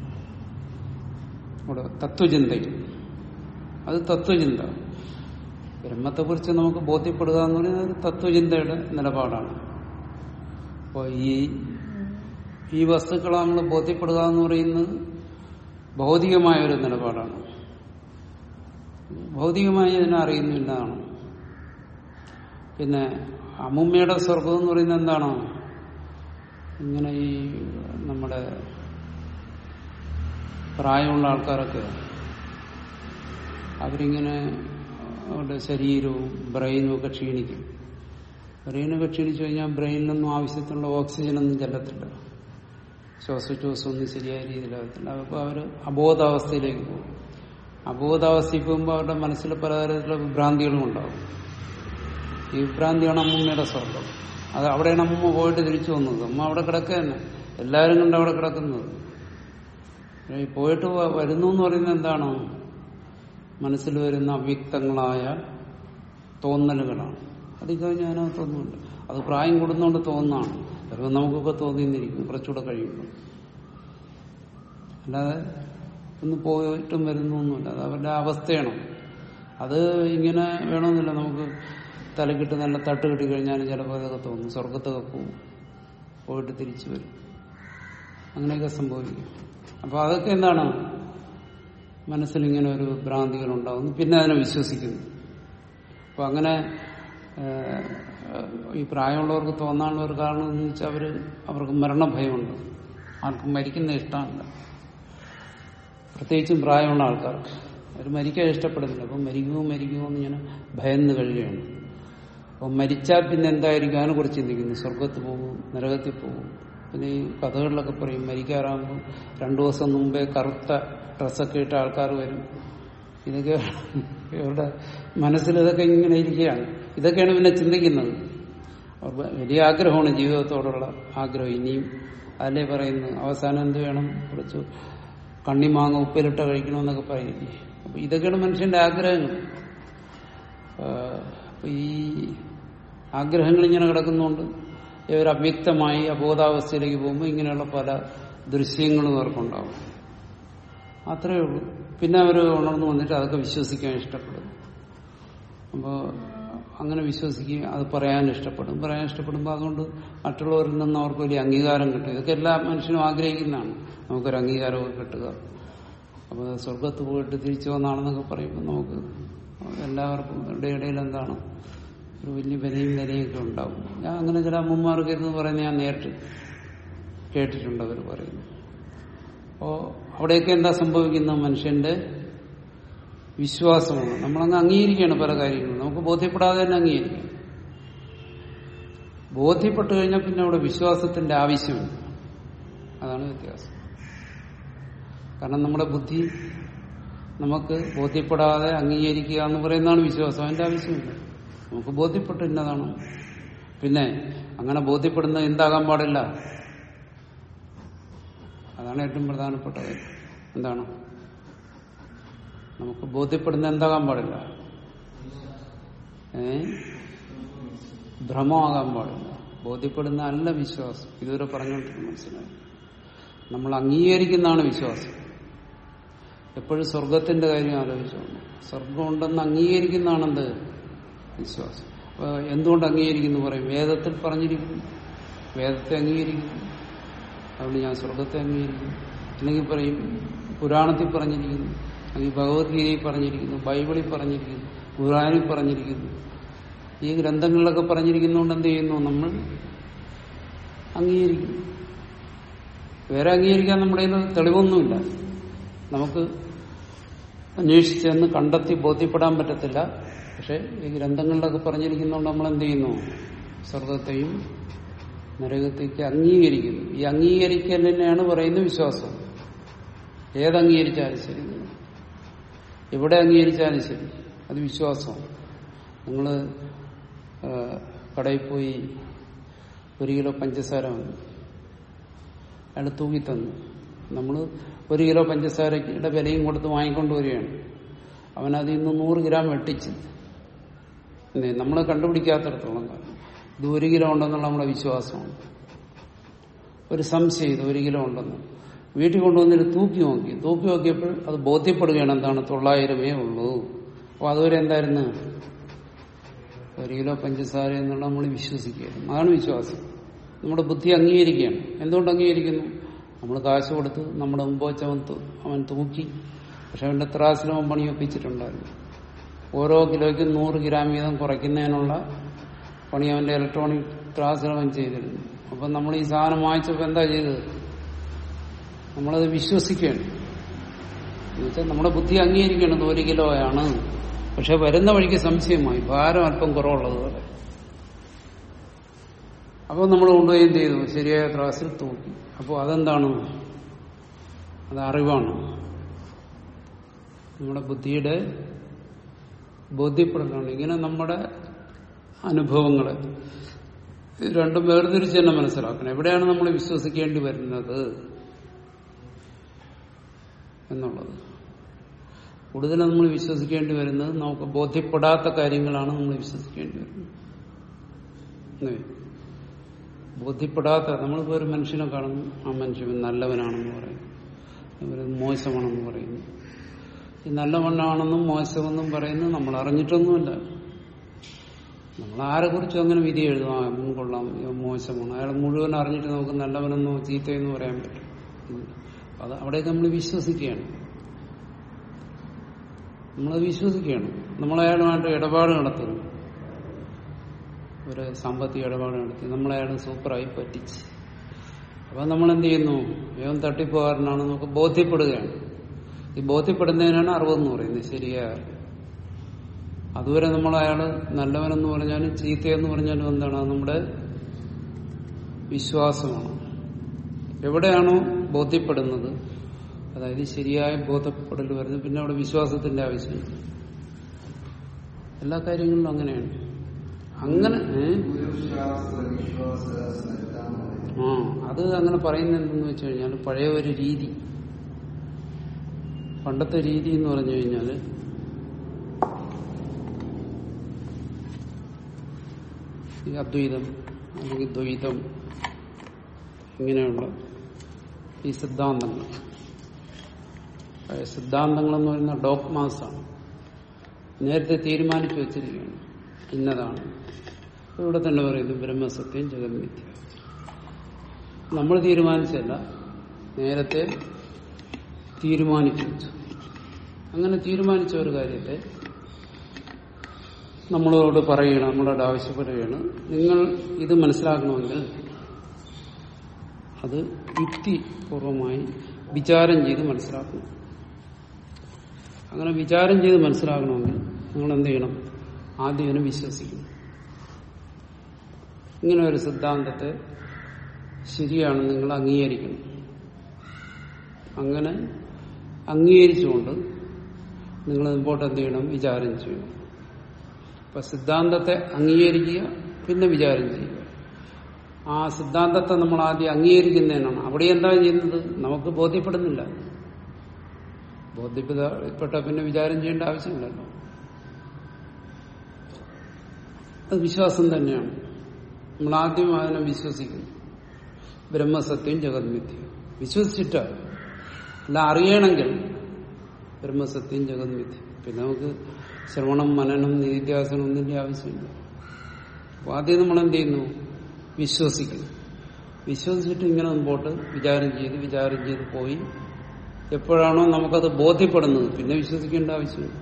ഇവിടെ തത്വചിന്തയിൽ അത് തത്വചിന്ത ബ്രഹ്മത്തെക്കുറിച്ച് നമുക്ക് ബോധ്യപ്പെടുക എന്ന് പറയുന്നത് ഒരു തത്വചിന്തയുടെ നിലപാടാണ് അപ്പോൾ ഈ ഈ വസ്തുക്കളെ നമ്മൾ ബോധ്യപ്പെടുക എന്ന് പറയുന്നത് ഭൗതികമായ ഒരു നിലപാടാണ് ഭൗതികമായി ഇതിനെ അറിയുന്നില്ലതാണ് പിന്നെ അമ്മുമ്മയുടെ സ്വർഗം എന്ന് പറയുന്നത് എന്താണ് ഇങ്ങനെ ഈ നമ്മുടെ പ്രായമുള്ള ആൾക്കാരൊക്കെ അവരിങ്ങനെ അവരുടെ ശരീരവും ബ്രെയിനും ഒക്കെ ക്ഷീണിക്കും ബ്രെയിനൊക്കെ ക്ഷീണിച്ചു കഴിഞ്ഞാൽ ബ്രെയിനിലൊന്നും ആവശ്യത്തിനുള്ള ഓക്സിജനൊന്നും ചെല്ലത്തില്ല ശ്വാസോച്ഛ്വാസം ഒന്നും ശരിയായ രീതിയിലാകത്തില്ല അപ്പോൾ അവർ അബോധാവസ്ഥയിലേക്ക് പോകും അബോധാവസ്ഥയിൽ പോകുമ്പോൾ അവരുടെ മനസ്സിൽ പലതരത്തിലുള്ള വിഭ്രാന്തികളും ഉണ്ടാവും ഈ വിഭ്രാന്തിയാണ് അമ്മൂമ്മയുടെ സ്വർഗം അത് അവിടെയാണ് അമ്മൂമ്മ പോയിട്ട് തിരിച്ചു വന്നത് അമ്മ അവിടെ കിടക്കുക തന്നെ എല്ലാവരും കണ്ട് അവിടെ കിടക്കുന്നത് ഈ പോയിട്ട് വ- വരുന്നു എന്ന് പറയുന്നത് എന്താണ് മനസ്സിൽ വരുന്ന അവ്യക്തങ്ങളായ തോന്നലുകളാണ് അത് കഴിഞ്ഞ് അതിനകത്തൊന്നുമില്ല അത് പ്രായം കൂടുന്നതുകൊണ്ട് തോന്നുന്നതാണ് ചിലപ്പോൾ നമുക്കൊക്കെ തോന്നിന്നിരിക്കും കുറച്ചുകൂടെ കഴിയുമ്പോൾ അല്ലാതെ ഒന്ന് പോയിട്ടും വരുന്നൊന്നുമില്ല അത് അവരുടെ അവസ്ഥയാണ് അത് ഇങ്ങനെ വേണമെന്നില്ല നമുക്ക് തലക്കിട്ട് നല്ല തട്ട് കിട്ടി കഴിഞ്ഞാൽ ചിലപ്പോൾ അതൊക്കെ തോന്നും സ്വർഗത്തൊക്കെ പോകും പോയിട്ട് തിരിച്ചു വരും അങ്ങനെയൊക്കെ സംഭവിക്കും അപ്പൊ അതൊക്കെ എന്താണ് മനസ്സിലിങ്ങനെ ഒരു ഭ്രാന്തികൾ ഉണ്ടാകുന്നു പിന്നെ അതിനെ വിശ്വസിക്കുന്നു അപ്പൊ അങ്ങനെ ഏഹ്, ഈ പ്രായമുള്ളവർക്ക് തോന്നാനുള്ള ഒരു കാരണം എന്ന് വെച്ചാൽ അവര് അവർക്ക് മരണഭയമുണ്ട് ആർക്കും മരിക്കുന്ന ഇഷ്ടമല്ല പ്രത്യേകിച്ചും പ്രായമുള്ള ആൾക്കാർക്ക് അവർ മരിക്കാൻ ഇഷ്ടപ്പെടുന്നില്ല അപ്പം മരിക്കുമോ മരിക്കുമോ എന്ന് ഇങ്ങനെ ഭയന്ന് കഴിയുകയാണ് അപ്പം മരിച്ചാൽ പിന്നെ എന്തായിരിക്കും അതിനെ കുറിച്ച് ചിന്തിക്കുന്നു സ്വർഗത്ത് പോകും നരകത്തിൽ പോകും പിന്നെ ഈ കഥകളിലൊക്കെ പറയും മരിക്കാറാകുമ്പോൾ രണ്ടു ദിവസം മുമ്പേ കറുത്ത ഡ്രസ്സൊക്കെ ഇട്ട ആൾക്കാർ വരും ഇതൊക്കെ ഇവരുടെ മനസ്സിൽ ഇതൊക്കെ ഇങ്ങനെ ഇരിക്കുകയാണ് ഇതൊക്കെയാണ് പിന്നെ ചിന്തിക്കുന്നത് അവർക്ക് വലിയ ആഗ്രഹമാണ് ജീവിതത്തോടുള്ള ആഗ്രഹം ഇനിയും അതല്ലേ പറയുന്നു അവസാനം എന്ത് വേണം കുറച്ച് കണ്ണിമാങ്ങ ഉപ്പിലിട്ട കഴിക്കണമെന്നൊക്കെ പറയില്ലേ അപ്പൊ ഇതൊക്കെയാണ് മനുഷ്യന്റെ ആഗ്രഹങ്ങൾ ആഹ് അപ്പൊ ഈ ആഗ്രഹങ്ങൾ ഇങ്ങനെ കിടക്കുന്നതുകൊണ്ട് ഇവർ അവ്യക്തമായി അബോധാവസ്ഥയിലേക്ക് പോകുമ്പോൾ ഇങ്ങനെയുള്ള പല ദൃശ്യങ്ങളും അവർക്കുണ്ടാവും അത്രയേ ഉള്ളൂ പിന്നെ അവർ ഉണർന്നു വന്നിട്ട് അതൊക്കെ വിശ്വസിക്കാൻ ഇഷ്ടപ്പെടും അപ്പോൾ അങ്ങനെ വിശ്വസിക്കുകയും അത് പറയാൻ ഇഷ്ടപ്പെടും പറയാൻ ഇഷ്ടപ്പെടുമ്പോൾ അതുകൊണ്ട് മറ്റുള്ളവരിൽ നിന്ന് അവർക്ക് വലിയ അംഗീകാരം കിട്ടും ഇതൊക്കെ എല്ലാ മനുഷ്യനും ആഗ്രഹിക്കുന്നതാണ് നമുക്കൊരു അംഗീകാരമൊക്കെ കിട്ടുക അപ്പോൾ സ്വർഗത്ത് പോയിട്ട് തിരിച്ചു വന്നാണെന്നൊക്കെ പറയുമ്പോൾ നമുക്ക് എല്ലാവർക്കും ഇടയുടെ ഇടയിൽ എന്താണ് ഒരു വലിയ വിലയും വിലയൊക്കെ ഉണ്ടാവും ഞാൻ അങ്ങനെ ചില അമ്മമാർക്ക് ഇരുന്ന് പറയുന്നത് ഞാൻ നേരിട്ട് കേട്ടിട്ടുണ്ട് അവർ പറയുന്നു അപ്പോ അവിടെയൊക്കെ എന്താ സംഭവിക്കുന്നത് മനുഷ്യന്റെ വിശ്വാസമാണ് നമ്മളങ്ങ് അംഗീകരിക്കുകയാണ് പല കാര്യങ്ങളും നമുക്ക് ബോധ്യപ്പെടാതെ തന്നെ അംഗീകരിക്കാം ബോധ്യപ്പെട്ടു കഴിഞ്ഞാൽ പിന്നെ അവിടെ വിശ്വാസത്തിന്റെ ആവശ്യമില്ല അതാണ് വ്യത്യാസം കാരണം നമ്മുടെ ബുദ്ധി നമുക്ക് ബോധ്യപ്പെടാതെ അംഗീകരിക്കുക എന്ന് പറയുന്നതാണ് വിശ്വാസം അതിന്റെ ആവശ്യമില്ല നമുക്ക് ബോധ്യപ്പെട്ടു ഇന്നതാണ് പിന്നെ അങ്ങനെ ബോധ്യപ്പെടുന്നത് എന്താകാൻ പാടില്ല അതാണ് ഏറ്റവും പ്രധാനപ്പെട്ട കാര്യം എന്താണ് നമുക്ക് ബോധ്യപ്പെടുന്ന എന്താകാൻ പാടില്ല ഏ ഭ്രമമാകാൻ പാടില്ല ബോധ്യപ്പെടുന്ന അല്ല വിശ്വാസം ഇതുവരെ പറഞ്ഞുകൊണ്ടിരുന്നു മനസ്സിലായി നമ്മൾ അംഗീകരിക്കുന്നതാണ് വിശ്വാസം എപ്പോഴും സ്വർഗത്തിന്റെ കാര്യം ആലോചിച്ചോണ്ട് സ്വർഗം ഉണ്ടെന്ന് അംഗീകരിക്കുന്നതാണെന്ത് വിശ്വാസം അപ്പൊ എന്തുകൊണ്ട് അംഗീകരിക്കുന്നു പറയും വേദത്തിൽ പറഞ്ഞിരിക്കുന്നു വേദത്തെ അംഗീകരിക്കുന്നു അതുകൊണ്ട് ഞാൻ സ്വർഗത്തെ അംഗീകരിക്കുന്നു അല്ലെങ്കിൽ പറയും പുരാണത്തിൽ പറഞ്ഞിരിക്കുന്നു അല്ലെങ്കിൽ ഭഗവത്ഗീതയിൽ പറഞ്ഞിരിക്കുന്നു ബൈബിളിൽ പറഞ്ഞിരിക്കുന്നു ഖുറാനിൽ പറഞ്ഞിരിക്കുന്നു ഈ ഗ്രന്ഥങ്ങളിലൊക്കെ പറഞ്ഞിരിക്കുന്നതുകൊണ്ട് എന്ത് ചെയ്യുന്നു നമ്മൾ അംഗീകരിക്കുന്നു വേറെ അംഗീകരിക്കാൻ നമ്മുടെ കയ്യിൽ തെളിവൊന്നുമില്ല നമുക്ക് അന്വേഷിച്ചെന്ന് കണ്ടെത്തി ബോധ്യപ്പെടാൻ പറ്റത്തില്ല പക്ഷെ ഈ ഗ്രന്ഥങ്ങളിലൊക്കെ പറഞ്ഞിരിക്കുന്നതുകൊണ്ട് നമ്മൾ എന്ത് ചെയ്യുന്നു സ്വർഗത്തെയും നരകത്തേക്ക് അംഗീകരിക്കുന്നു ഈ അംഗീകരിക്കൽ തന്നെയാണ് പറയുന്നത് വിശ്വാസം ഏതംഗീകരിച്ചാലും ശരി എവിടെ അംഗീകരിച്ചാലും ശരി അത് വിശ്വാസമാണ് നിങ്ങൾ കടയിൽ പോയി ഒരു കിലോ പഞ്ചസാര വാങ്ങി അയാൾ തൂക്കിത്തന്നു നമ്മൾ ഒരു കിലോ പഞ്ചസാരയുടെ വിലയും കൊടുത്ത് വാങ്ങിക്കൊണ്ട് വരികയാണ് അവനതിൽ നിന്ന് നൂറ് ഗ്രാം വെട്ടിച്ച് നമ്മൾ കണ്ടുപിടിക്കാത്തടത്തോളം കാലം ഇത് ഒരു കിലോ ഉണ്ടെന്നുള്ള നമ്മുടെ വിശ്വാസമാണ് ഒരു സംശയം ഇത് ഒരു കിലോ ഉണ്ടെന്ന് വീട്ടിൽ കൊണ്ടുവന്നിട്ട് തൂക്കി നോക്കി തൂക്കി നോക്കിയപ്പോൾ അത് ബോധ്യപ്പെടുകയാണ് എന്താണ് തൊള്ളായിരമേ ഉള്ളൂ അപ്പോൾ അതുവരെ എന്തായിരുന്നു ഒരു കിലോ പഞ്ചസാര എന്നുള്ള നമ്മൾ വിശ്വസിക്കുകയായിരുന്നു അതാണ് വിശ്വാസം നമ്മുടെ ബുദ്ധി അംഗീകരിക്കുകയാണ് എന്തുകൊണ്ട് അംഗീകരിക്കുന്നു നമ്മൾ കാശ് കൊടുത്ത് നമ്മുടെ മുമ്പ് വെച്ചവൻ അവൻ തൂക്കി പക്ഷെ അവന്റെ ത്രാസിലും അവൻ പണിയൊപ്പിച്ചിട്ടുണ്ടായിരുന്നു ഓരോ കിലോയ്ക്കും നൂറ് ഗ്രാം വീതം കുറയ്ക്കുന്നതിനുള്ള പണി അവന്റെ ഇലക്ട്രോണിക് ത്രാസിൽ അവൻ ചെയ്തിരുന്നു അപ്പം നമ്മൾ ഈ സാധനം വാങ്ങിച്ചപ്പോൾ എന്താ ചെയ്തത് നമ്മളത് വിശ്വസിക്കുകയാണ് എന്നുവെച്ചാൽ നമ്മുടെ ബുദ്ധി അംഗീകരിക്കണം ഒരു കിലോയാണ് പക്ഷെ വരുന്ന വഴിക്ക് സംശയമായി ഭാരം അല്പം കുറവുള്ളതുപോലെ അപ്പോൾ നമ്മൾ കൊണ്ടുപോയി എന്ത് ചെയ്തു ശരിയായ ത്രാസിൽ തൂക്കി അപ്പോൾ അതെന്താണ് അത് അറിവാണ് നമ്മുടെ ബുദ്ധിയുടെ ബോധ്യപ്പെടലാണ് ഇങ്ങനെ നമ്മുടെ അനുഭവങ്ങളെ ഇത് രണ്ടും വേർതിരിച്ച് തന്നെ മനസ്സിലാക്കണം എവിടെയാണ് നമ്മൾ വിശ്വസിക്കേണ്ടി വരുന്നത് എന്നുള്ളത് കൂടുതൽ നമ്മൾ വിശ്വസിക്കേണ്ടി വരുന്നത് നമുക്ക് ബോധ്യപ്പെടാത്ത കാര്യങ്ങളാണ് നമ്മൾ വിശ്വസിക്കേണ്ടി വരുന്നത് അല്ലേ? ബോധ്യപ്പെടാത്ത നമ്മളിപ്പോൾ ഒരു മനുഷ്യനെ കാണുന്നു ആ മനുഷ്യൻ നല്ലവനാണെന്ന് പറയുന്നു ഇവര് മോശമാണെന്ന് പറയുന്നു ഈ നല്ലവണ്ണാണെന്നും മോശമെന്നും പറയുന്നത് നമ്മൾ അറിഞ്ഞിട്ടൊന്നുമില്ല നമ്മൾ ആരെ കുറിച്ചും അങ്ങനെ വിധി എഴുതും ആ ഇവൻ കൊള്ളാം ഇവൻ മോശമാണ് അയാൾ മുഴുവൻ അറിഞ്ഞിട്ട് നമുക്ക് നല്ലവനെന്നോ ചീത്തയെന്നോ പറയാൻ പറ്റും ഇല്ല. അത് അവിടെയൊക്കെ നമ്മൾ വിശ്വസിക്കുകയാണ് നമ്മളത് വിശ്വസിക്കുകയാണ് നമ്മളയാളുമായിട്ട് ഇടപാട് നടത്തുന്നു ഒരു സാമ്പത്തിക ഇടപാട് നടത്തി നമ്മളയാൾ സൂപ്പറായി പറ്റിച്ച് അപ്പൊ നമ്മൾ എന്ത് ചെയ്യുന്നു ഇവൻ തട്ടിപ്പോകാരനാണ് നമുക്ക് ബോധ്യപ്പെടുകയാണ് ഈ ബോധ്യപ്പെടുന്നതിനാണ് അറിവെന്ന് പറയുന്നത് ശരിയായ അറിവ് അതുവരെ നമ്മൾ അയാള് നല്ലവനെന്ന് പറഞ്ഞാലും ചീത്തയെന്ന് പറഞ്ഞാലും എന്താണ് അത് നമ്മുടെ വിശ്വാസമാണ് എവിടെയാണോ ബോധ്യപ്പെടുന്നത് അതായത് ശരിയായ ബോധ്യപ്പെടൽ വരുന്നത് പിന്നെ അവിടെ വിശ്വാസത്തിന്റെ ആവശ്യമില്ല എല്ലാ കാര്യങ്ങളിലും അങ്ങനെയാണ് അങ്ങനെ ഏ? ഗുരുശാസ്ത്ര വിശ്വാസ ശ്രദ്ധ എന്ന് പറയുന്നത്. ആ അത് അങ്ങനെ പറയുന്നത് എന്തെന്ന് വെച്ച് കഴിഞ്ഞാൽ പഴയ ഒരു രീതി പണ്ടത്തെ രീതി എന്ന് പറഞ്ഞു കഴിഞ്ഞാല് ഈ അദ്വൈതം അല്ലെങ്കിൽ ദ്വൈതം ഇങ്ങനെയുള്ള ഈ സിദ്ധാന്തങ്ങൾ പഴയ സിദ്ധാന്തങ്ങൾ എന്ന് പറയുന്ന ഡോക്മാസാണ് നേരത്തെ തീരുമാനിച്ചു വെച്ചിരിക്കുകയാണ് ഇന്നതാണ് ഇവിടെ തന്നെ പറയുന്നു ബ്രഹ്മസത്യം ജഗന്മിഥ്യ നമ്മൾ തീരുമാനിച്ചല്ല നേരത്തെ തീരുമാനിച്ചു വെച്ചു അങ്ങനെ തീരുമാനിച്ച ഒരു കാര്യത്തെ നമ്മളോട് പറയുകയാണ് നമ്മളോട് ആവശ്യപ്പെടുകയാണ് നിങ്ങൾ ഇത് മനസ്സിലാക്കണമെങ്കിൽ അത് യുക്തിപൂർവമായി വിചാരം ചെയ്ത് മനസ്സിലാക്കണം അങ്ങനെ വിചാരം ചെയ്ത് മനസ്സിലാക്കണമെങ്കിൽ നിങ്ങൾ എന്ത് ചെയ്യണം ആദ്യം ഇതിനെ വിശ്വസിക്കണം ഇങ്ങനെ ഒരു സിദ്ധാന്തത്തെ ശരിയാണെന്ന് നിങ്ങൾ അംഗീകരിക്കണം അങ്ങനെ അംഗീകരിച്ചുകൊണ്ട് നിങ്ങൾ മുമ്പോട്ട് എന്ത് ചെയ്യണം വിചാരം ചെയ്യണം അപ്പൊ സിദ്ധാന്തത്തെ അംഗീകരിക്കുക പിന്നെ വിചാരം ചെയ്യുക ആ സിദ്ധാന്തത്തെ നമ്മൾ ആദ്യം അംഗീകരിക്കുന്നതിനാണ് അവിടെ എന്താ ചെയ്യുന്നത് നമുക്ക് ബോധ്യപ്പെടുന്നില്ല ബോധ്യപ്പെട്ട പിന്നെ വിചാരം ചെയ്യേണ്ട ആവശ്യമില്ലല്ലോ അത് വിശ്വാസം തന്നെയാണ് നമ്മൾ ആദ്യം അതിനെ വിശ്വസിക്കുന്നു ബ്രഹ്മസത്യം ജഗന്മിഥ്യ വിശ്വസിച്ചിട്ട അല്ല അറിയണമെങ്കിൽ ബ്രഹ്മസത്യം ജഗന്മിഥ്യ പിന്നെ നമുക്ക് ശ്രവണം മനനം നിത്യാസനം ഒന്നിന്റെ ആവശ്യമില്ല അപ്പൊ ആദ്യം നമ്മൾ എന്ത് ചെയ്യുന്നു വിശ്വസിക്കുന്നു വിശ്വസിച്ചിട്ട് ഇങ്ങനെ മുമ്പോട്ട് വിചാരം ചെയ്ത് വിചാരം ചെയ്ത് പോയി എപ്പോഴാണോ നമുക്കത് ബോധ്യപ്പെടുന്നത് പിന്നെ വിശ്വസിക്കേണ്ട ആവശ്യമില്ല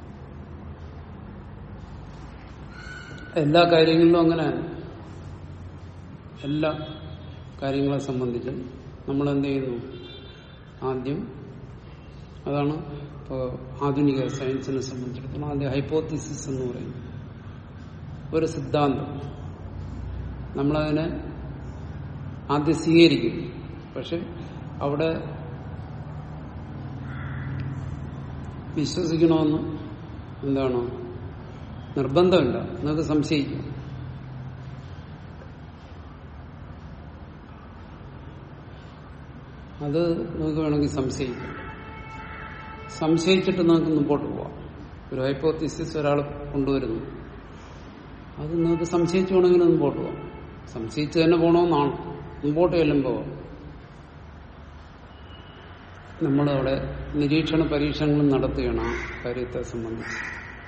എല്ലാ കാര്യങ്ങളിലും അങ്ങനെയാണ് എല്ലാ കാര്യങ്ങളെ സംബന്ധിച്ച് നമ്മൾ എന്ത് ചെയ്യുന്നു ആദ്യം അതാണ് ഇപ്പോൾ ആധുനിക സയൻസിനെ സംബന്ധിച്ചിടത്തോളം ആദ്യം ഹൈപ്പോത്തിസിസ് എന്ന് പറയുന്നത് ഒരു സിദ്ധാന്തം നമ്മളതിനെ ആദ്യം സ്വീകരിക്കും പക്ഷെ അവിടെ വിശ്വസിക്കണമെന്ന് എന്താണ് നിർബന്ധമില്ല നിങ്ങൾക്ക് സംശയിക്കും അത് നിങ്ങൾക്ക് വേണമെങ്കിൽ സംശയിക്കാം സംശയിച്ചിട്ട് നിങ്ങൾക്ക് മുമ്പോട്ട് പോവാം ഒരു ഹൈപ്പോത്തിസിസ് ഒരാൾ കൊണ്ടുവരുന്നു അത് നിങ്ങൾക്ക് സംശയിച്ചു വേണമെങ്കിൽ മുമ്പോട്ട് പോവാം സംശയിച്ച് തന്നെ പോകണമെന്നാണ് മുമ്പോട്ട് ചെല്ലുമ്പോൾ നമ്മളവിടെ നിരീക്ഷണ പരീക്ഷണങ്ങൾ നടത്തുകയാണ് ആ കാര്യത്തെ സംബന്ധിച്ച്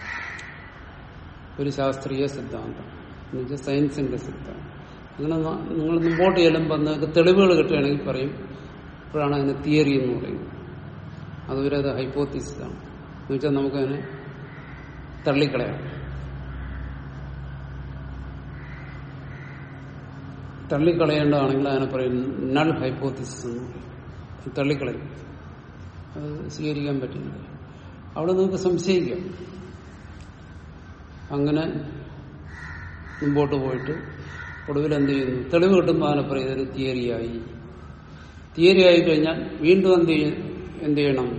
ഒരു ശാസ്ത്രീയ സിദ്ധാന്തം എന്നുവെച്ചാൽ സയൻസിന്റെ സിദ്ധാന്തം അങ്ങനെ ന- നിങ്ങൾ മുമ്പോട്ട് ചെല്ലുമ്പോൾ നിങ്ങൾക്ക് തെളിവുകൾ കിട്ടുകയാണെങ്കിൽ പറയും ഇപ്പോഴാണ് അതിന് തിയറി എന്ന് പറയുന്നത് അതുവരെ അത് ഹൈപ്പോത്തിസിസ് ആണ് എന്നുവെച്ചാൽ നമുക്കതിനെ തള്ളിക്കളയാം തള്ളിക്കളയേണ്ടതാണെങ്കിൽ അതിനെ പറയും നൾ ഹൈപ്പോത്തിസിസ് എന്ന് പറയും തള്ളിക്കളയും അത് സ്വീകരിക്കാൻ പറ്റില്ല അവിടെ നിങ്ങൾക്ക് സംശയിക്കാം അങ്ങനെ മുമ്പോട്ട് പോയിട്ട് ഒടുവിൽ എന്ത് ചെയ്യുന്നു തെളിവ് കിട്ടുമ്പോൾ അതിനെ പറയും ഇതൊരു തിയറിയായി തിയറി ആയി കഴിഞ്ഞാൽ വീണ്ടും എന്ത് ചെയ്യ എന്ത് ചെയ്യണം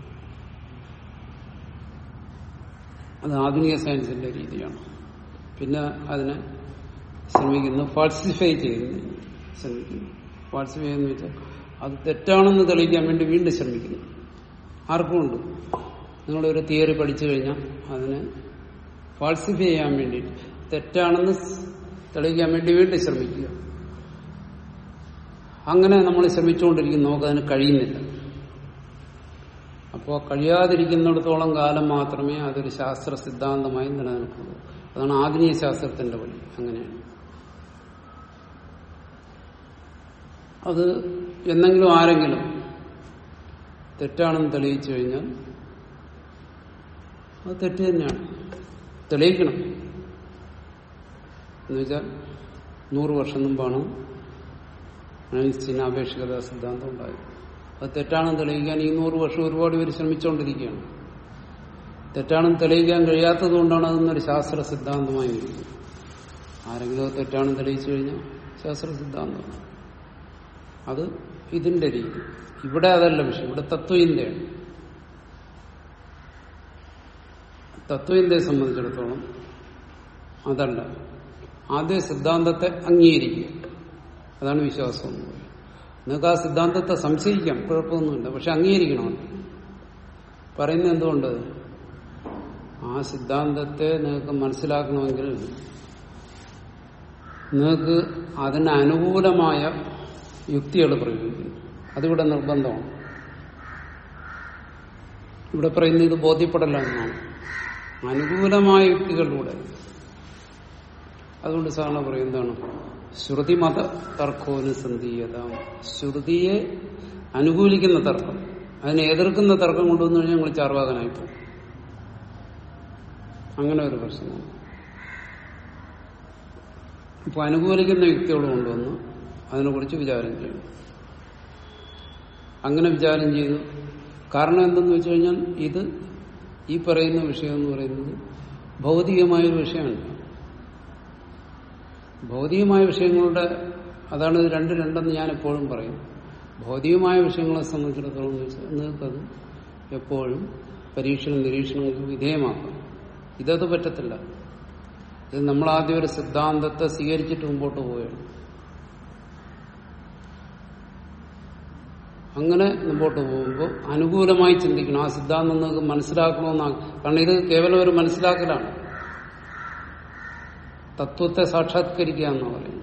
അത് ആധുനിക സയൻസിന്റെ രീതിയാണ് പിന്നെ അതിനെ ശ്രമിക്കുന്നു ഫാൾസിഫൈ ചെയ്യുന്നു ശ്രമിക്കുന്നു ഫാൾസിഫൈ എന്ന് വെച്ചാൽ അത് തെറ്റാണെന്ന് തെളിയിക്കാൻ വേണ്ടി വീണ്ടും ശ്രമിക്കുന്നു ആർക്കുമുണ്ട് നിങ്ങളൊരു തിയറി പഠിച്ചു കഴിഞ്ഞാൽ അതിനെ ഫാൾസിഫൈ ചെയ്യാൻ വേണ്ടിയിട്ട് തെറ്റാണെന്ന് തെളിയിക്കാൻ വേണ്ടി വീണ്ടും ശ്രമിക്കുക അങ്ങനെ നമ്മൾ ശ്രമിച്ചുകൊണ്ടിരിക്കും നമുക്കതിന് കഴിയുന്നില്ല അപ്പോൾ കഴിയാതിരിക്കുന്നിടത്തോളം കാലം മാത്രമേ അതൊരു ശാസ്ത്ര സിദ്ധാന്തമായി നിലനിൽക്കുള്ളൂ അതാണ് ആധുനിക ശാസ്ത്രത്തിന്റെ വഴി അങ്ങനെയാണ് അത് എന്നെങ്കിലും ആരെങ്കിലും തെറ്റാണെന്ന് തെളിയിച്ചു കഴിഞ്ഞാൽ അത് തെറ്റ് തന്നെയാണ് തെളിയിക്കണം എന്നുവെച്ചാൽ നൂറ് വർഷം മുമ്പാണ് ഐൻസ്റ്റീൻ ആപേക്ഷികത സിദ്ധാന്തം ഉണ്ടായത് അത് തെറ്റാണെന്ന് തെളിയിക്കാൻ ഈ നൂറ് വർഷം ഒരുപാട് പേര് ശ്രമിച്ചുകൊണ്ടിരിക്കുകയാണ് തെറ്റാണെന്ന് തെളിയിക്കാൻ കഴിയാത്തത് കൊണ്ടാണ് അതൊന്നൊരു ശാസ്ത്ര സിദ്ധാന്തമായി നിൽക്കുന്നത് ആരെങ്കിലും അത് തെറ്റാണെന്ന് തെളിയിച്ചു കഴിഞ്ഞാൽ ശാസ്ത്ര സിദ്ധാന്തമാണ് അത് ഇതിന്റെ രീതി ഇവിടെ അതല്ല വിഷയം ഇവിടെ തത്വചിന്തയാണ് തത്വചിന്തയെ സംബന്ധിച്ചിടത്തോളം അതല്ല ആദ്യ സിദ്ധാന്തത്തെ അംഗീകരിക്കുക അതാണ് വിശ്വാസം എന്ന് പറയുന്നത് നിങ്ങൾക്ക് ആ സിദ്ധാന്തത്തെ സംശയിക്കാം കുഴപ്പമൊന്നുമില്ല പക്ഷെ അംഗീകരിക്കണം അത്. പറയുന്നത് എന്തുകൊണ്ട് ആ സിദ്ധാന്തത്തെ നിങ്ങൾക്ക് മനസ്സിലാക്കണമെങ്കിൽ നിങ്ങൾക്ക് അതിന് അനുകൂലമായ യുക്തികൾ പ്രയോഗിക്കുന്നു അതിവിടെ നിർബന്ധമാണ് ഇവിടെ പറയുന്നത് ഇത് ബോധ്യപ്പെടലെന്നാണ് അനുകൂലമായ യുക്തികളിലൂടെ അതുകൊണ്ട് സാധാരണ പറയും എന്താണ് ശ്രുതിമത തർക്കോനുസന്ധീയത ശ്രുതിയെ അനുകൂലിക്കുന്ന തർക്കം അതിനെ എതിർക്കുന്ന തർക്കം കൊണ്ടുവന്നു കഴിഞ്ഞാൽ ഞങ്ങൾ ചാർവാകനായി പോകും അങ്ങനെ ഒരു പ്രശ്നമാണ് ഇപ്പൊ അനുകൂലിക്കുന്ന യുക്തികൾ കൊണ്ടുവന്ന് അതിനെക്കുറിച്ച് വിചാരം ചെയ്യണം അങ്ങനെ വിചാരം ചെയ്തു കാരണം എന്തെന്ന് വെച്ച് കഴിഞ്ഞാൽ ഇത് ഈ പറയുന്ന വിഷയം എന്ന് പറയുന്നത് ഭൗതികമായൊരു വിഷയമല്ല ഭൗതികമായ വിഷയങ്ങളുടെ അതാണ് ഇത് രണ്ട് രണ്ടെന്ന് ഞാൻ എപ്പോഴും പറയും ഭൗതികമായ വിഷയങ്ങളെ സംബന്ധിച്ചിടത്തോളം എന്ന് വെച്ചാൽ നിങ്ങൾക്കത് എപ്പോഴും പരീക്ഷണം നിരീക്ഷണങ്ങൾക്ക് വിധേയമാക്കാം ഇതത് പറ്റത്തില്ല ഇത് നമ്മൾ ആദ്യം ഒരു സിദ്ധാന്തത്തെ സ്വീകരിച്ചിട്ട് മുമ്പോട്ട് പോവുകയാണ് അങ്ങനെ മുമ്പോട്ട് പോകുമ്പോൾ അനുകൂലമായി ചിന്തിക്കണം ആ സിദ്ധാന്തം നിങ്ങൾക്ക് മനസ്സിലാക്കണമെന്നാണ് കാരണം ഇത് കേവലം ഒരു മനസ്സിലാക്കലാണ് തത്വത്തെ സാക്ഷാത്കരിക്കുക എന്ന് പറയുന്നത്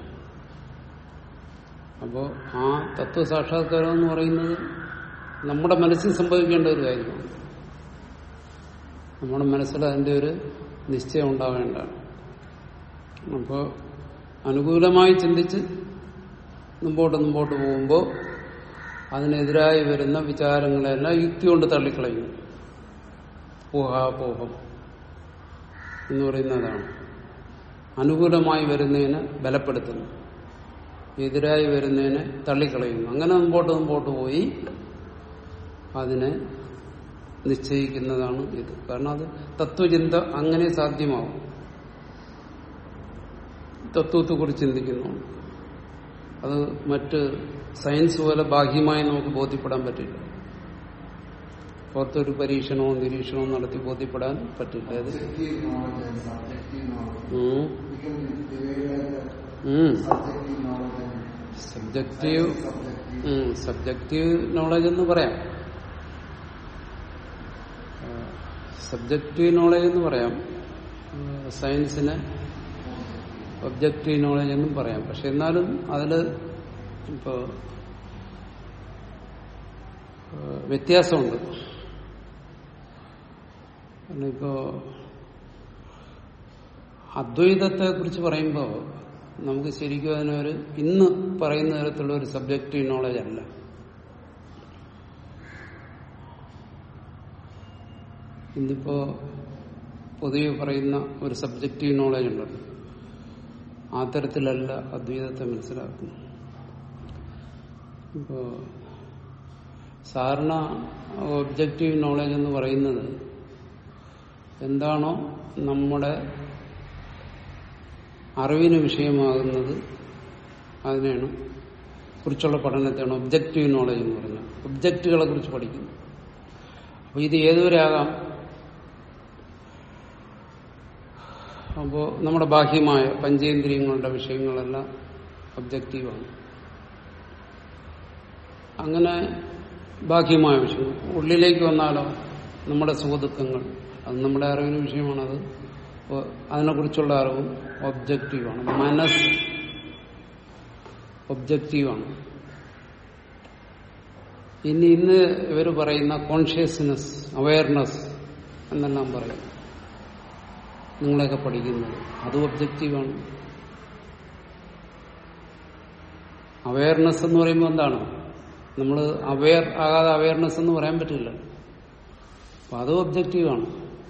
അപ്പോ ആ തത്വ സാക്ഷാത്കാരം എന്ന് പറയുന്നത് നമ്മുടെ മനസ്സിൽ സംഭവിക്കേണ്ട ഒരു കാര്യമാണ് നമ്മുടെ മനസ്സിൽ അതിന്റെ ഒരു നിശ്ചയം ഉണ്ടാവേണ്ടതാണ് അപ്പോൾ അനുകൂലമായി ചിന്തിച്ച് മുമ്പോട്ട് മുമ്പോട്ട് പോകുമ്പോൾ അതിനെതിരായി വരുന്ന വിചാരങ്ങളെല്ലാം യുക്തി കൊണ്ട് തള്ളിക്കളയുന്നു ഊഹാപോഹം എന്ന് പറയുന്നതാണ് അനുകൂലമായി വരുന്നതിനെ ബലപ്പെടുത്തുന്നു എതിരായി വരുന്നതിനെ തള്ളിക്കളയുന്നു അങ്ങനെ മുമ്പോട്ട് മുമ്പോട്ട് പോയി അതിനെ നിശ്ചയിക്കുന്നതാണ് ഇത് കാരണം അത് തത്വചിന്ത അങ്ങനെ സാധ്യമാവും തത്വത്തെക്കുറിച്ച് ചിന്തിക്കുന്നു അത് മറ്റ് സയൻസ് പോലെ ബാഹ്യമായി നമുക്ക് ബോധ്യപ്പെടാൻ പറ്റില്ല പുറത്തൊരു പരീക്ഷണമോ നിരീക്ഷണമോ നടത്തി ബോധ്യപ്പെടാൻ പറ്റില്ല അത് Subjective knowledge and subjective knowledge. ഉം. We can divide as ഉം. a subjective knowledge and subjective subjective. Um, subjective knowledge എന്ന് പറയാം സബ്ജക്റ്റീവ് നോളജ് എന്ന് പറയാം ഉം, സയൻസിന് ഒബ്ജക്റ്റീവ് നോളജ് എന്നും പറയാം പക്ഷെ എന്നാലും അതില് ഇപ്പോ ഏഹ്, വ്യത്യാസമുണ്ട് കാരണം ഇപ്പോ അദ്വൈതത്തെ കുറിച്ച് പറയുമ്പോൾ നമുക്ക് ശരിക്കും അതിനൊരു ഇന്ന് പറയുന്ന തരത്തിലുള്ള ഒരു സബ്ജക്റ്റീവ് നോളജ് അല്ല ഇന്നിപ്പോ പൊതുവെ പറയുന്ന ഒരു സബ്ജക്റ്റീവ് നോളജ് ഉണ്ടല്ലോ ആ തരത്തിലല്ല അദ്വൈതത്തെ മനസ്സിലാക്കുന്നത് ഇപ്പോ സാധാരണ ഒബ്ജക്റ്റീവ് നോളജ് എന്ന് പറയുന്നത് എന്താണോ നമ്മുടെ അറിവിന് വിഷയമാകുന്നത് അതിനെയാണ് കുറിച്ചുള്ള പഠനത്തെയാണ് ഒബ്ജക്റ്റീവ് നോളജ് എന്ന് പറഞ്ഞാൽ ഒബ്ജക്റ്റുകളെ കുറിച്ച് പഠിക്കുന്നു അപ്പൊ ഇത് ഏതുവരെ ആകാം അപ്പോൾ നമ്മുടെ ബാഹ്യമായ പഞ്ചേന്ദ്രിയങ്ങളുടെ വിഷയങ്ങളെല്ലാം ഒബ്ജക്റ്റീവാണ് അങ്ങനെ ബാഹ്യമായ വിഷയം ഉള്ളിലേക്ക് വന്നാലോ നമ്മുടെ സുഖദുഃഖങ്ങൾ അത് നമ്മുടെ അറിവിന് വിഷയമാണത് അപ്പോൾ അതിനെക്കുറിച്ചുള്ള അറിവും ഒബ്ജക്റ്റീവാണ് മനസ്സ് ഒബ്ജക്റ്റീവാണ് ഇനി ഇന്ന് ഇവർ പറയുന്ന കോൺഷ്യസ്നെസ് അവയർനെസ് എന്നെല്ലാം പറയും നിങ്ങളെയൊക്കെ പഠിക്കുന്നത് അതും ഒബ്ജക്റ്റീവാണ് അവയർനെസ് എന്ന് പറയുമ്പോൾ എന്താണ് നമ്മൾ അവയർ ആകാതെ അവയർനെസ് എന്ന് പറയാൻ പറ്റില്ല അപ്പൊ അതും ഒബ്ജക്റ്റീവാണ്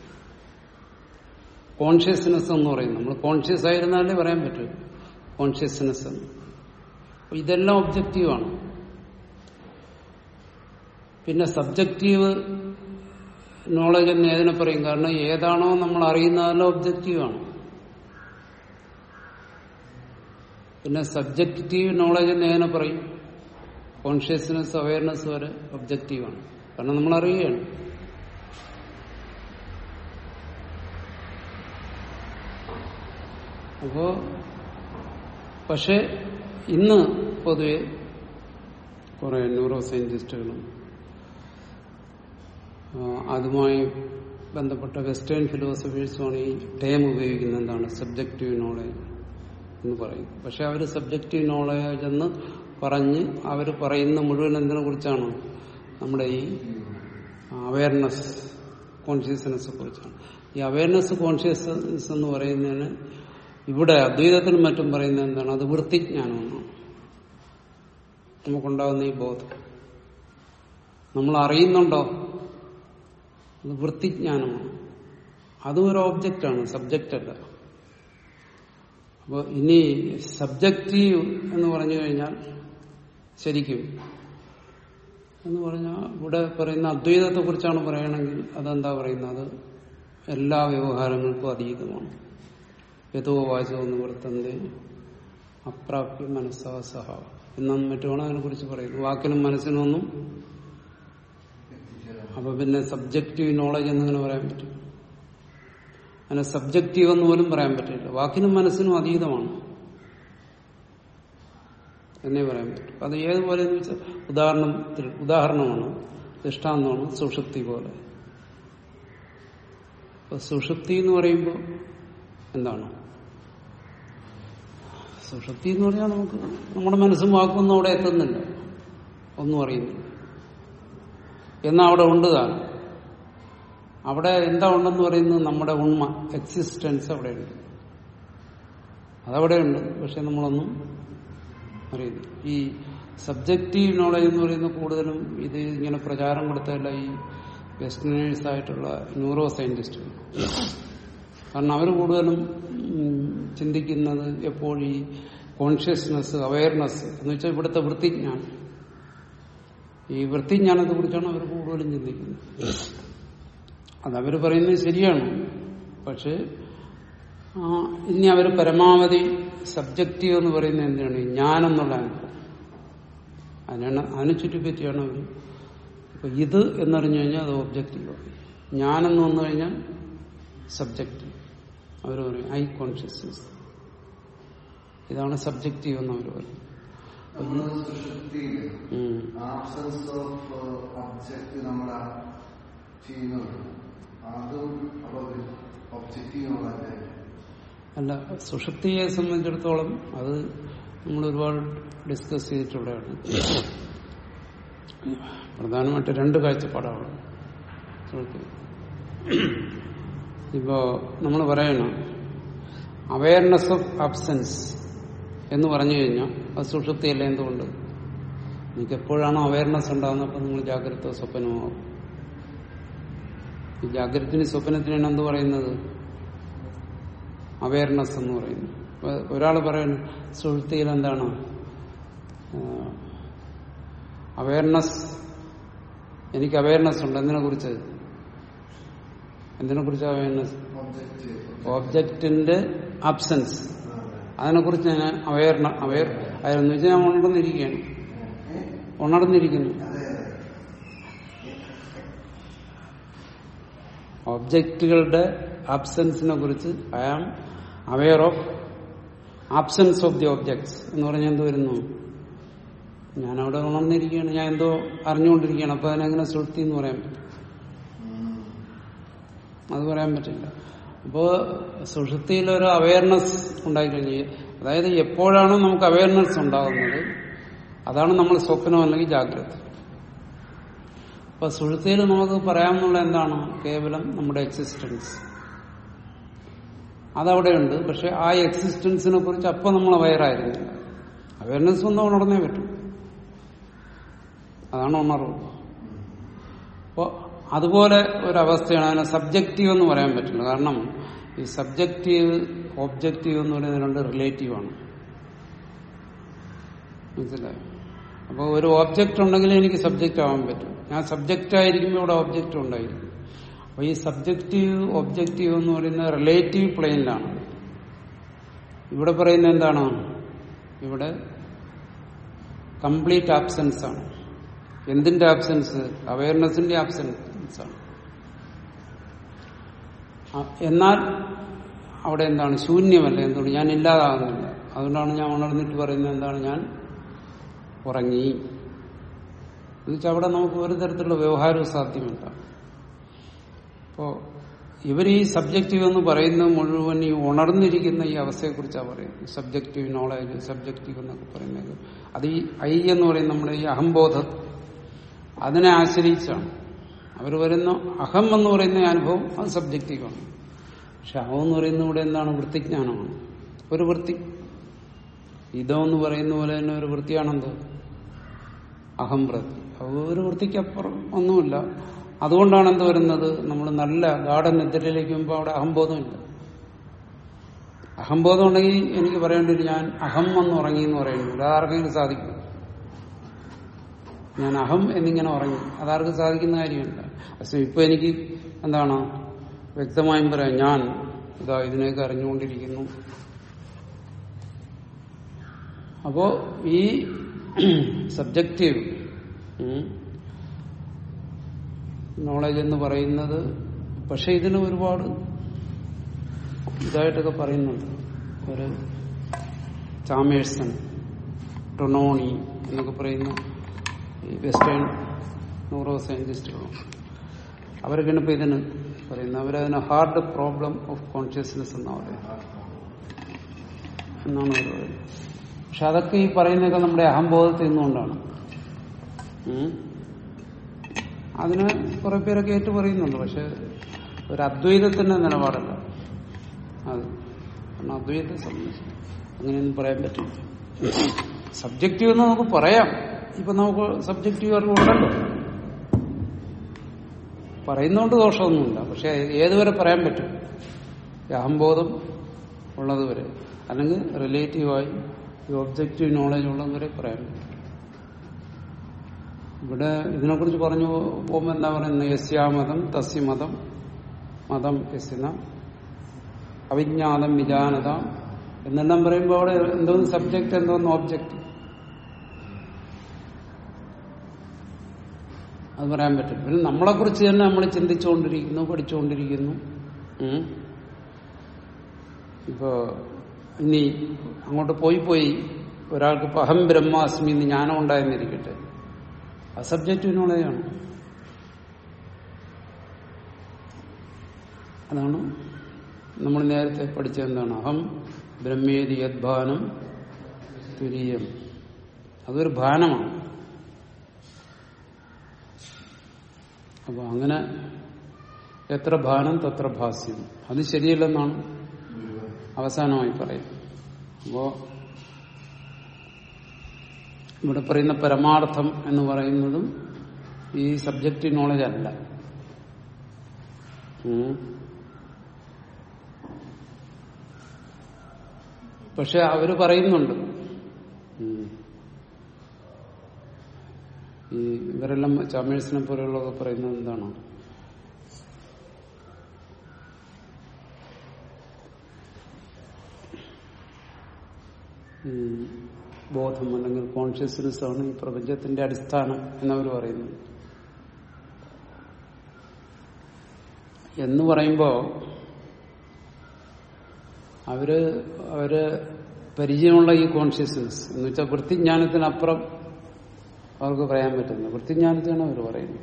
കോൺഷ്യസ്നെസ് എന്ന് പറയും നമ്മൾ കോൺഷ്യസ് ആയിരുന്നാലേ പറയാൻ പറ്റൂ കോൺഷ്യസ്നെസ് എന്ന് അപ്പൊ ഇതെല്ലാം ഒബ്ജക്റ്റീവാണ് പിന്നെ സബ്ജക്റ്റീവ് നോളജ് എന്ന് ഏതിനെ പറയും കാരണം ഏതാണോ നമ്മൾ അറിയുന്നതെല്ലാം ഒബ്ജക്റ്റീവാണ് പിന്നെ സബ്ജക്റ്റീവ് നോളജ് എന്ന് ഏതിനെ പറയും കോൺഷ്യസ്നെസ് അവയർനെസ് വരെ ഒബ്ജക്റ്റീവാണ് കാരണം നമ്മൾ അറിയുകയാണ് അപ്പോ പക്ഷെ ഇന്ന് പൊതുവെ കുറെ ന്യൂറോ സയന്റിസ്റ്റുകളും ആ, അതുമായി ബന്ധപ്പെട്ട വെസ്റ്റേൺ ഫിലോസഫീസുമാണ് ഈ ടേം ഉപയോഗിക്കുന്നത് എന്താണ് സബ്ജക്റ്റീവ് നോളേജ് എന്ന് പറയും പക്ഷെ അവർ സബ്ജക്റ്റീവ് നോളേജ് എന്ന് പറഞ്ഞ് അവർ പറയുന്ന മുഴുവൻ എന്തിനെ കുറിച്ചാണ് നമ്മുടെ ഈ അവയർനെസ് കോൺഷ്യസ്നെസ് കുറിച്ചാണ് ഈ അവയർനെസ് കോൺഷ്യസ്നെസ് എന്ന് പറയുന്നതിന് ഇവിടെ അദ്വൈതത്തിനും മറ്റും പറയുന്നത് എന്താണ് അത് വൃത്തിജ്ഞാനമെന്നാണ് നമുക്കുണ്ടാകുന്ന ഈ ബോധം നമ്മൾ അറിയുന്നുണ്ടോ അത് വൃത്തിജ്ഞാനമാണ് അതും ഒരു ഓബ്ജക്റ്റാണ് സബ്ജക്റ്റ് അല്ല അപ്പോൾ ഇനി സബ്ജക്റ്റീവ് എന്ന് പറഞ്ഞു കഴിഞ്ഞാൽ ശരിക്കും എന്ന് പറഞ്ഞാൽ ഇവിടെ പറയുന്ന അദ്വൈതത്തെ കുറിച്ചാണ് പറയണമെങ്കിൽ അതെന്താ പറയുന്നത് അത് എല്ലാ വ്യവഹാരങ്ങൾക്കും അതീതമാണ് യഥോ വാചോ നിവർത്തന്റെ അപ്രാപ്യ മനസ്സാ സഹ എന്നും മറ്റുമാണ് അതിനെ കുറിച്ച് പറയുന്നത് വാക്കിനും മനസ്സിനും ഒന്നും അപ്പൊ പിന്നെ സബ്ജക്റ്റീവ് നോളജ് എന്നിങ്ങനെ പറയാൻ പറ്റും അതിനെ സബ്ജക്റ്റീവ് എന്ന് പോലും പറയാൻ പറ്റില്ല വാക്കിനും മനസ്സിനും അതീതമാണ് എന്നേ പറയാൻ പറ്റും അത് ഏതുപോലെ എന്ന് വെച്ചാൽ ഉദാഹരണത്തിൽ ഉദാഹരണമാണ് ദൃഷ്ടാന്തമാണ് സുഷുപ്തി പോലെ അപ്പൊ സുഷുപ്തി എന്ന് പറയുമ്പോൾ എന്താണ് സുഷുപ്തി എന്ന് പറഞ്ഞാൽ നമുക്ക് നമ്മുടെ മനസ്സും വാക്കൊന്നും അവിടെ എത്തുന്നില്ല ഒന്നും അറിയുന്നില്ല എന്നാ അവിടെ ഉണ്ട് താനും അവിടെ എന്താ ഉണ്ടെന്ന് പറയുന്നത് നമ്മുടെ ഉണ്മ എക്സിസ്റ്റൻസ് അവിടെയുണ്ട് അതവിടെയുണ്ട് പക്ഷെ നമ്മളൊന്നും അറിയുന്നില്ല ഈ സബ്ജക്റ്റീവ് നോളജ് എന്ന് പറയുന്നത് കൂടുതലും ഇത് ഇങ്ങനെ പ്രചാരം കൊടുത്തതല്ല ഈ വെസ്റ്റേണേഴ്സ് ആയിട്ടുള്ള ന്യൂറോ സയന്റിസ്റ്റുകൾ കാരണം അവർ കൂടുതലും ഉം, ചിന്തിക്കുന്നത് എപ്പോഴും ഈ കോൺഷ്യസ്നെസ് അവയർനെസ് എന്ന് വെച്ചാൽ ഇവിടുത്തെ വൃത്തിജ്ഞാനം ഈ വൃത്തിജ്ഞാനത്തെ കുറിച്ചാണ് അവർ കൂടുതലും ചിന്തിക്കുന്നത് അതവർ പറയുന്നത് ശരിയാണ് പക്ഷെ ആ, ഇനി അവർ പരമാവധി സബ്ജക്റ്റീവ് എന്ന് പറയുന്നത് എന്താണ് ഈ ജ്ഞാനം എന്നുള്ള അനുഭവം അതിനാണ് അതിനെ ചുറ്റിപ്പറ്റിയാണ് അവർ ഇപ്പൊ ഇത് എന്നറിഞ്ഞു കഴിഞ്ഞാൽ അത് ഒബ്ജക്റ്റീവാണ് ഞാനെന്ന് വന്നു കഴിഞ്ഞാൽ സബ്ജക്റ്റീവ് അവർ പറയും ഐ കോൺഷ്യസ്നസ് ഇതാണ് സബ്ജക്റ്റീവ് എന്ന് അവർ പറയും നമ്മുടെ സുഷുപ്തിയില് ഉം. ആബ്സൻസ് ഓഫ് ഒബ്ജക്റ്റ് നമ്മൾ ചെയ്യുന്നുണ്ട് അതും അപ്പൊ ഒബ്ജക്റ്റീവ് നമ്മളല്ലേ അല്ല സുഷുപ്തിയെ സംബന്ധിച്ചിടത്തോളം അത് നമ്മൾ ഒരുപാട് ഡിസ്കസ് ചെയ്തിട്ടുള്ളതാണ് പ്രധാനമായിട്ട് രണ്ട് കാഴ്ചപ്പാടാണ് സുഷുപ്തി. ഇപ്പോ നമ്മൾ പറയണം അവയർനെസ് ഓഫ് അബ്സെൻസ് എന്ന് പറഞ്ഞു കഴിഞ്ഞാൽ അത് സുഷുപ്തിയല്ല എന്തുകൊണ്ട് നിങ്ങൾക്ക് എപ്പോഴാണോ അവയർനെസ് ഉണ്ടാകുന്നത് അപ്പോൾ നിങ്ങൾ ജാഗ്രത സ്വപ്നമാകും ഈ ജാഗ്രതത്തിന് സ്വപ്നത്തിനാണ് എന്ത് പറയുന്നത് അവയർനെസ് എന്ന് പറയുന്നു അപ്പൊ ഒരാൾ പറയുന്നു സുഹൃത്തിയിൽ എന്താണ് അവയർനെസ് എനിക്ക് അവയർനെസ് ഉണ്ട് എന്തിനെ കുറിച്ച് എന്തിനെ കുറിച്ച് അവയർനെസ് ഒബ്ജക്റ്റ് ഓബ്ജക്റ്റിന്റെ ആബ്സെൻസ് അതിനെ കുറിച്ച് ഞാൻ അവയർ അവയർ ആയിരുന്നു വെച്ചാൽ ഞാൻ ഉണർന്നിരിക്കുകയാണ് ഉണർന്നിരിക്കുന്നു ഒബ്ജക്റ്റുകളുടെ ആബ്സെൻസിനെ കുറിച്ച് I am aware of absence of the objects എന്ന് പറഞ്ഞാൽ എന്ത് വരുന്നു ഞാൻ അവിടെ ഉണർന്നിരിക്കുകയാണ് ഞാൻ എന്തോ അറിഞ്ഞുകൊണ്ടിരിക്കുകയാണ് അപ്പൊ അതിനെങ്ങനെ ശ്രുതി എന്ന് പറയാൻ പറ്റും അത് പറയാൻ പറ്റില്ല അപ്പോ സുഷുപ്തിയിൽ ഒരു അവയർനെസ് ഉണ്ടായിക്കഴിഞ്ഞ് അതായത് എപ്പോഴാണോ നമുക്ക് അവയർനെസ് ഉണ്ടാകുന്നത് അതാണ് നമ്മൾ സ്വപ്നം അല്ലെങ്കിൽ ജാഗ്രത അപ്പൊ സുഷുപ്തിയിൽ നമുക്ക് പറയാമെന്നുള്ള എന്താണ് കേവലം നമ്മുടെ എക്സിസ്റ്റൻസ് അതവിടെയുണ്ട് പക്ഷെ ആ എക്സിസ്റ്റൻസിനെ കുറിച്ച് അപ്പൊ നമ്മൾ അവയറായിരുന്നില്ല അവയർനെസ് ഒന്നും ഉണർന്നേ പറ്റും അതാണ് ഉണർവ് അപ്പോ അതുപോലെ ഒരവസ്ഥയാണ് അതിനെ സബ്ജക്റ്റീവ് എന്ന് പറയാൻ പറ്റില്ല കാരണം ഈ സബ്ജക്റ്റീവ് ഒബ്ജക്റ്റീവ് എന്ന് പറയുന്നത് രണ്ട് റിലേറ്റീവാണ് മനസ്സിലായോ അപ്പോൾ ഒരു ഓബ്ജക്റ്റ് ഉണ്ടെങ്കിൽ എനിക്ക് സബ്ജക്റ്റ് ആവാൻ പറ്റും ഞാൻ സബ്ജക്റ്റ് ആയിരിക്കുമ്പോൾ ഇവിടെ ഒബ്ജക്റ്റ് ഉണ്ടായിരിക്കും അപ്പൊ ഈ സബ്ജക്റ്റീവ് ഒബ്ജക്റ്റീവ് എന്ന് പറയുന്നത് റിലേറ്റീവ് പ്ലെയിനിലാണ് ഇവിടെ പറയുന്നത് എന്താണ് ഇവിടെ കംപ്ലീറ്റ് ആബ്സെൻസ് ആണ് എന്തിന്റെ ആബ്സെൻസ് അവയർനെസിന്റെ ആബ്സെൻസ് ആണ് ആ, എന്നാൽ അവിടെ എന്താണ് ശൂന്യമല്ല എന്തുകൊണ്ട് ഞാൻ ഇല്ലാതാകുന്നില്ല അതുകൊണ്ടാണ് ഞാൻ ഉണർന്നിട്ട് പറയുന്നത് എന്താണ് ഞാൻ ഉറങ്ങി എന്നുവെച്ചാൽ അവിടെ നമുക്ക് ഒരു തരത്തിലുള്ള വ്യവഹാരവും സാധ്യമല്ല അപ്പോ ഇവർ ഈ സബ്ജക്റ്റീവ് എന്ന് പറയുന്നത് മുഴുവൻ ഈ ഉണർന്നിരിക്കുന്ന ഈ അവസ്ഥയെക്കുറിച്ചാണ് പറയുന്നത് സബ്ജക്റ്റീവ് നോളജ് സബ്ജക്റ്റീവ് എന്നൊക്കെ പറയുന്നത് അത് ഈ ഐ എന്ന് പറയുന്ന നമ്മുടെ ഈ അഹംബോധം അതിനെ ആശ്രയിച്ചാണ് അവർ വരുന്ന അഹം എന്ന് പറയുന്ന ഈ അനുഭവം അത് സബ്ജക്റ്റീവാണ് പക്ഷെ അഹം എന്ന് പറയുന്ന ഇവിടെ എന്താണ് വൃത്തിജ്ഞാനമാണ് ഒരു വൃത്തി ഇതോ എന്ന് പറയുന്ന പോലെ തന്നെ ഒരു വൃത്തിയാണെന്ത് അഹം വൃത്തി അത് ഒരു വൃത്തിക്കപ്പുറം ഒന്നുമില്ല അതുകൊണ്ടാണ് എന്ത് വരുന്നത് നമ്മൾ നല്ല ഗാഠനിദ്രയിലേക്ക് മുമ്പ് അവിടെ അഹംബോധമില്ല അഹംബോധം ഉണ്ടെങ്കിൽ എനിക്ക് പറയേണ്ടത് ഞാൻ അഹം എന്ന് ഉറങ്ങി എന്ന് പറയുന്നില്ല അതാർക്കെങ്കിലും സാധിക്കും ഞാൻ അഹം എന്നിങ്ങനെ ഉറങ്ങി അതാർക്കും സാധിക്കുന്ന കാര്യമില്ല പക്ഷെ ഇപ്പൊ എനിക്ക് എന്താണ് വ്യക്തമായും പറയാം ഞാൻ ഇതാ ഇതിനെയൊക്കെ അറിഞ്ഞുകൊണ്ടിരിക്കുന്നു അപ്പോ ഈ സബ്ജക്റ്റീവ് നോളജ് എന്ന് പറയുന്നത് പക്ഷെ ഇതിന് ഒരുപാട് ഇതായിട്ടൊക്കെ പറയുന്നുണ്ട് ഒരു ചാമേഴ്സൺ ടൊണോണി എന്നൊക്കെ പറയുന്ന ഈ വെസ്റ്റേൺ ന്യൂറോ സയന്റിസ്റ്റുകളും അവരൊക്കെയാണ് ഇപ്പൊ ഇതിന് പറയുന്നത് അവരതിന് ഹാർഡ് പ്രോബ്ലം ഓഫ് കോൺഷ്യസ്നെസ് എന്നാണ് പറയുന്നത് എന്നാണ് അവർ പറയുന്നത് പക്ഷെ അതൊക്കെ ഈ പറയുന്നതൊക്കെ നമ്മുടെ അഹംബോധത്തിൽ നിന്നുകൊണ്ടാണ് ഉം. അതിന് കുറെ പേരൊക്കെ ഏറ്റു പറയുന്നുണ്ട് പക്ഷെ ഒരു അദ്വൈതത്തിന്റെ നിലപാടല്ല അത് കാരണം അദ്വൈതത്തെ സംബന്ധിച്ച് അങ്ങനെയൊന്നും പറയാൻ പറ്റില്ല സബ്ജക്റ്റീവ് എന്ന് നമുക്ക് പറയാം ഇപ്പൊ നമുക്ക് സബ്ജക്റ്റീവ് അറിവുണ്ടല്ലോ പറയുന്നോണ്ട് ദോഷമൊന്നുമില്ല പക്ഷെ ഏതുവരെ പറയാൻ പറ്റും ഈ അഹംബോധം ഉള്ളതുവരെ അല്ലെങ്കിൽ റിലേറ്റീവായി ഈ ഒബ്ജക്റ്റീവ് നോളജ് ഉള്ളതുവരെ പറയാൻ പറ്റും ഇവിടെ ഇതിനെക്കുറിച്ച് പറഞ്ഞു പോകുമ്പോൾ എന്താ പറയുന്നത് യസ്യാമതം തസ്യമതം മതം യസ്യന അവിജ്ഞാതം വിജാനത എന്നെല്ലാം പറയുമ്പോൾ അവിടെ എന്തോന്ന് സബ്ജക്റ്റ് എന്തോന്ന് ഓബ്ജക്റ്റ് അത് പറയാൻ പറ്റും പിന്നെ നമ്മളെ കുറിച്ച് തന്നെ നമ്മൾ ചിന്തിച്ചുകൊണ്ടിരിക്കുന്നു പഠിച്ചുകൊണ്ടിരിക്കുന്നു ഉം. ഇപ്പോ ഇനി അങ്ങോട്ട് പോയി പോയി ഒരാൾക്ക് ഇപ്പൊ അഹം ബ്രഹ്മാസ്മി എന്ന് ജ്ഞാനം ഉണ്ടായെന്നിരിക്കട്ടെ ആ സബ്ജക്റ്റിനുള്ളതാണ് അതാണ് നമ്മൾ നേരത്തെ പഠിച്ച എന്താണ് അഹം ബ്രഹ്മേതി യദ്ഭാനം തുരീയം അതൊരു ഭാനമാണ് അപ്പൊ അങ്ങനെ എത്ര ഭാനം തത്ര ഭാസ്യം അത് ശരിയല്ലെന്നാണ് അവസാനമായി പറയുന്നത് അപ്പോ ഇവിടെ പറയുന്ന പരമാർത്ഥം എന്ന് പറയുന്നതും ഈ സബ്ജക്റ്റ് നോളജ് അല്ല ഉം. പക്ഷെ അവര് പറയുന്നുണ്ട് ഉം. ഈ ഇവരെല്ലാം ചാമേഴ്സിനെ പോലെയുള്ളതൊക്കെ പറയുന്നത് എന്താണ് ഈ ബോധം അല്ലെങ്കിൽ കോൺഷ്യസ്നെസ് ആണ് ഈ പ്രപഞ്ചത്തിന്റെ അടിസ്ഥാനം എന്നവർ പറയുന്നു എന്ന് പറയുമ്പോ അവര് അവര് പരിചയമുള്ള ഈ കോൺഷ്യസ്നെസ് എന്ന് വെച്ചാൽ വൃത്തിജ്ഞാനത്തിനപ്പുറം അവർക്ക് പറയാൻ പറ്റുന്നത് വൃത്തിജ്ഞാനത്തെയാണ് അവർ പറയുന്നത്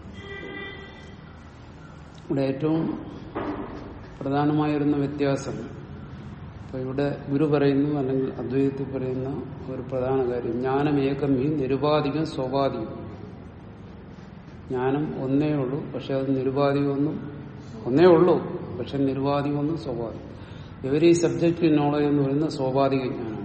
ഇവിടെ ഏറ്റവും പ്രധാനമായി വരുന്ന വ്യത്യാസം ഇപ്പൊ ഇവിടെ ഗുരു പറയുന്നു അല്ലെങ്കിൽ അദ്വൈതത്തിൽ പറയുന്ന ഒരു പ്രധാന കാര്യം ജ്ഞാനം ഏകം ഹി നിരുപാധികം സ്വാഭാവികം ജ്ഞാനം ഒന്നേ ഉള്ളൂ പക്ഷെ അത് നിരുപാധികമൊന്നും ഒന്നേ ഉള്ളൂ പക്ഷെ നിരുപാധികമൊന്നും സ്വാഭാവികം ഇവർ ഈ സബ്ജക്റ്റ് നോളജ് എന്ന് പറയുന്നത് സ്വാഭാവിക ജ്ഞാനമാണ്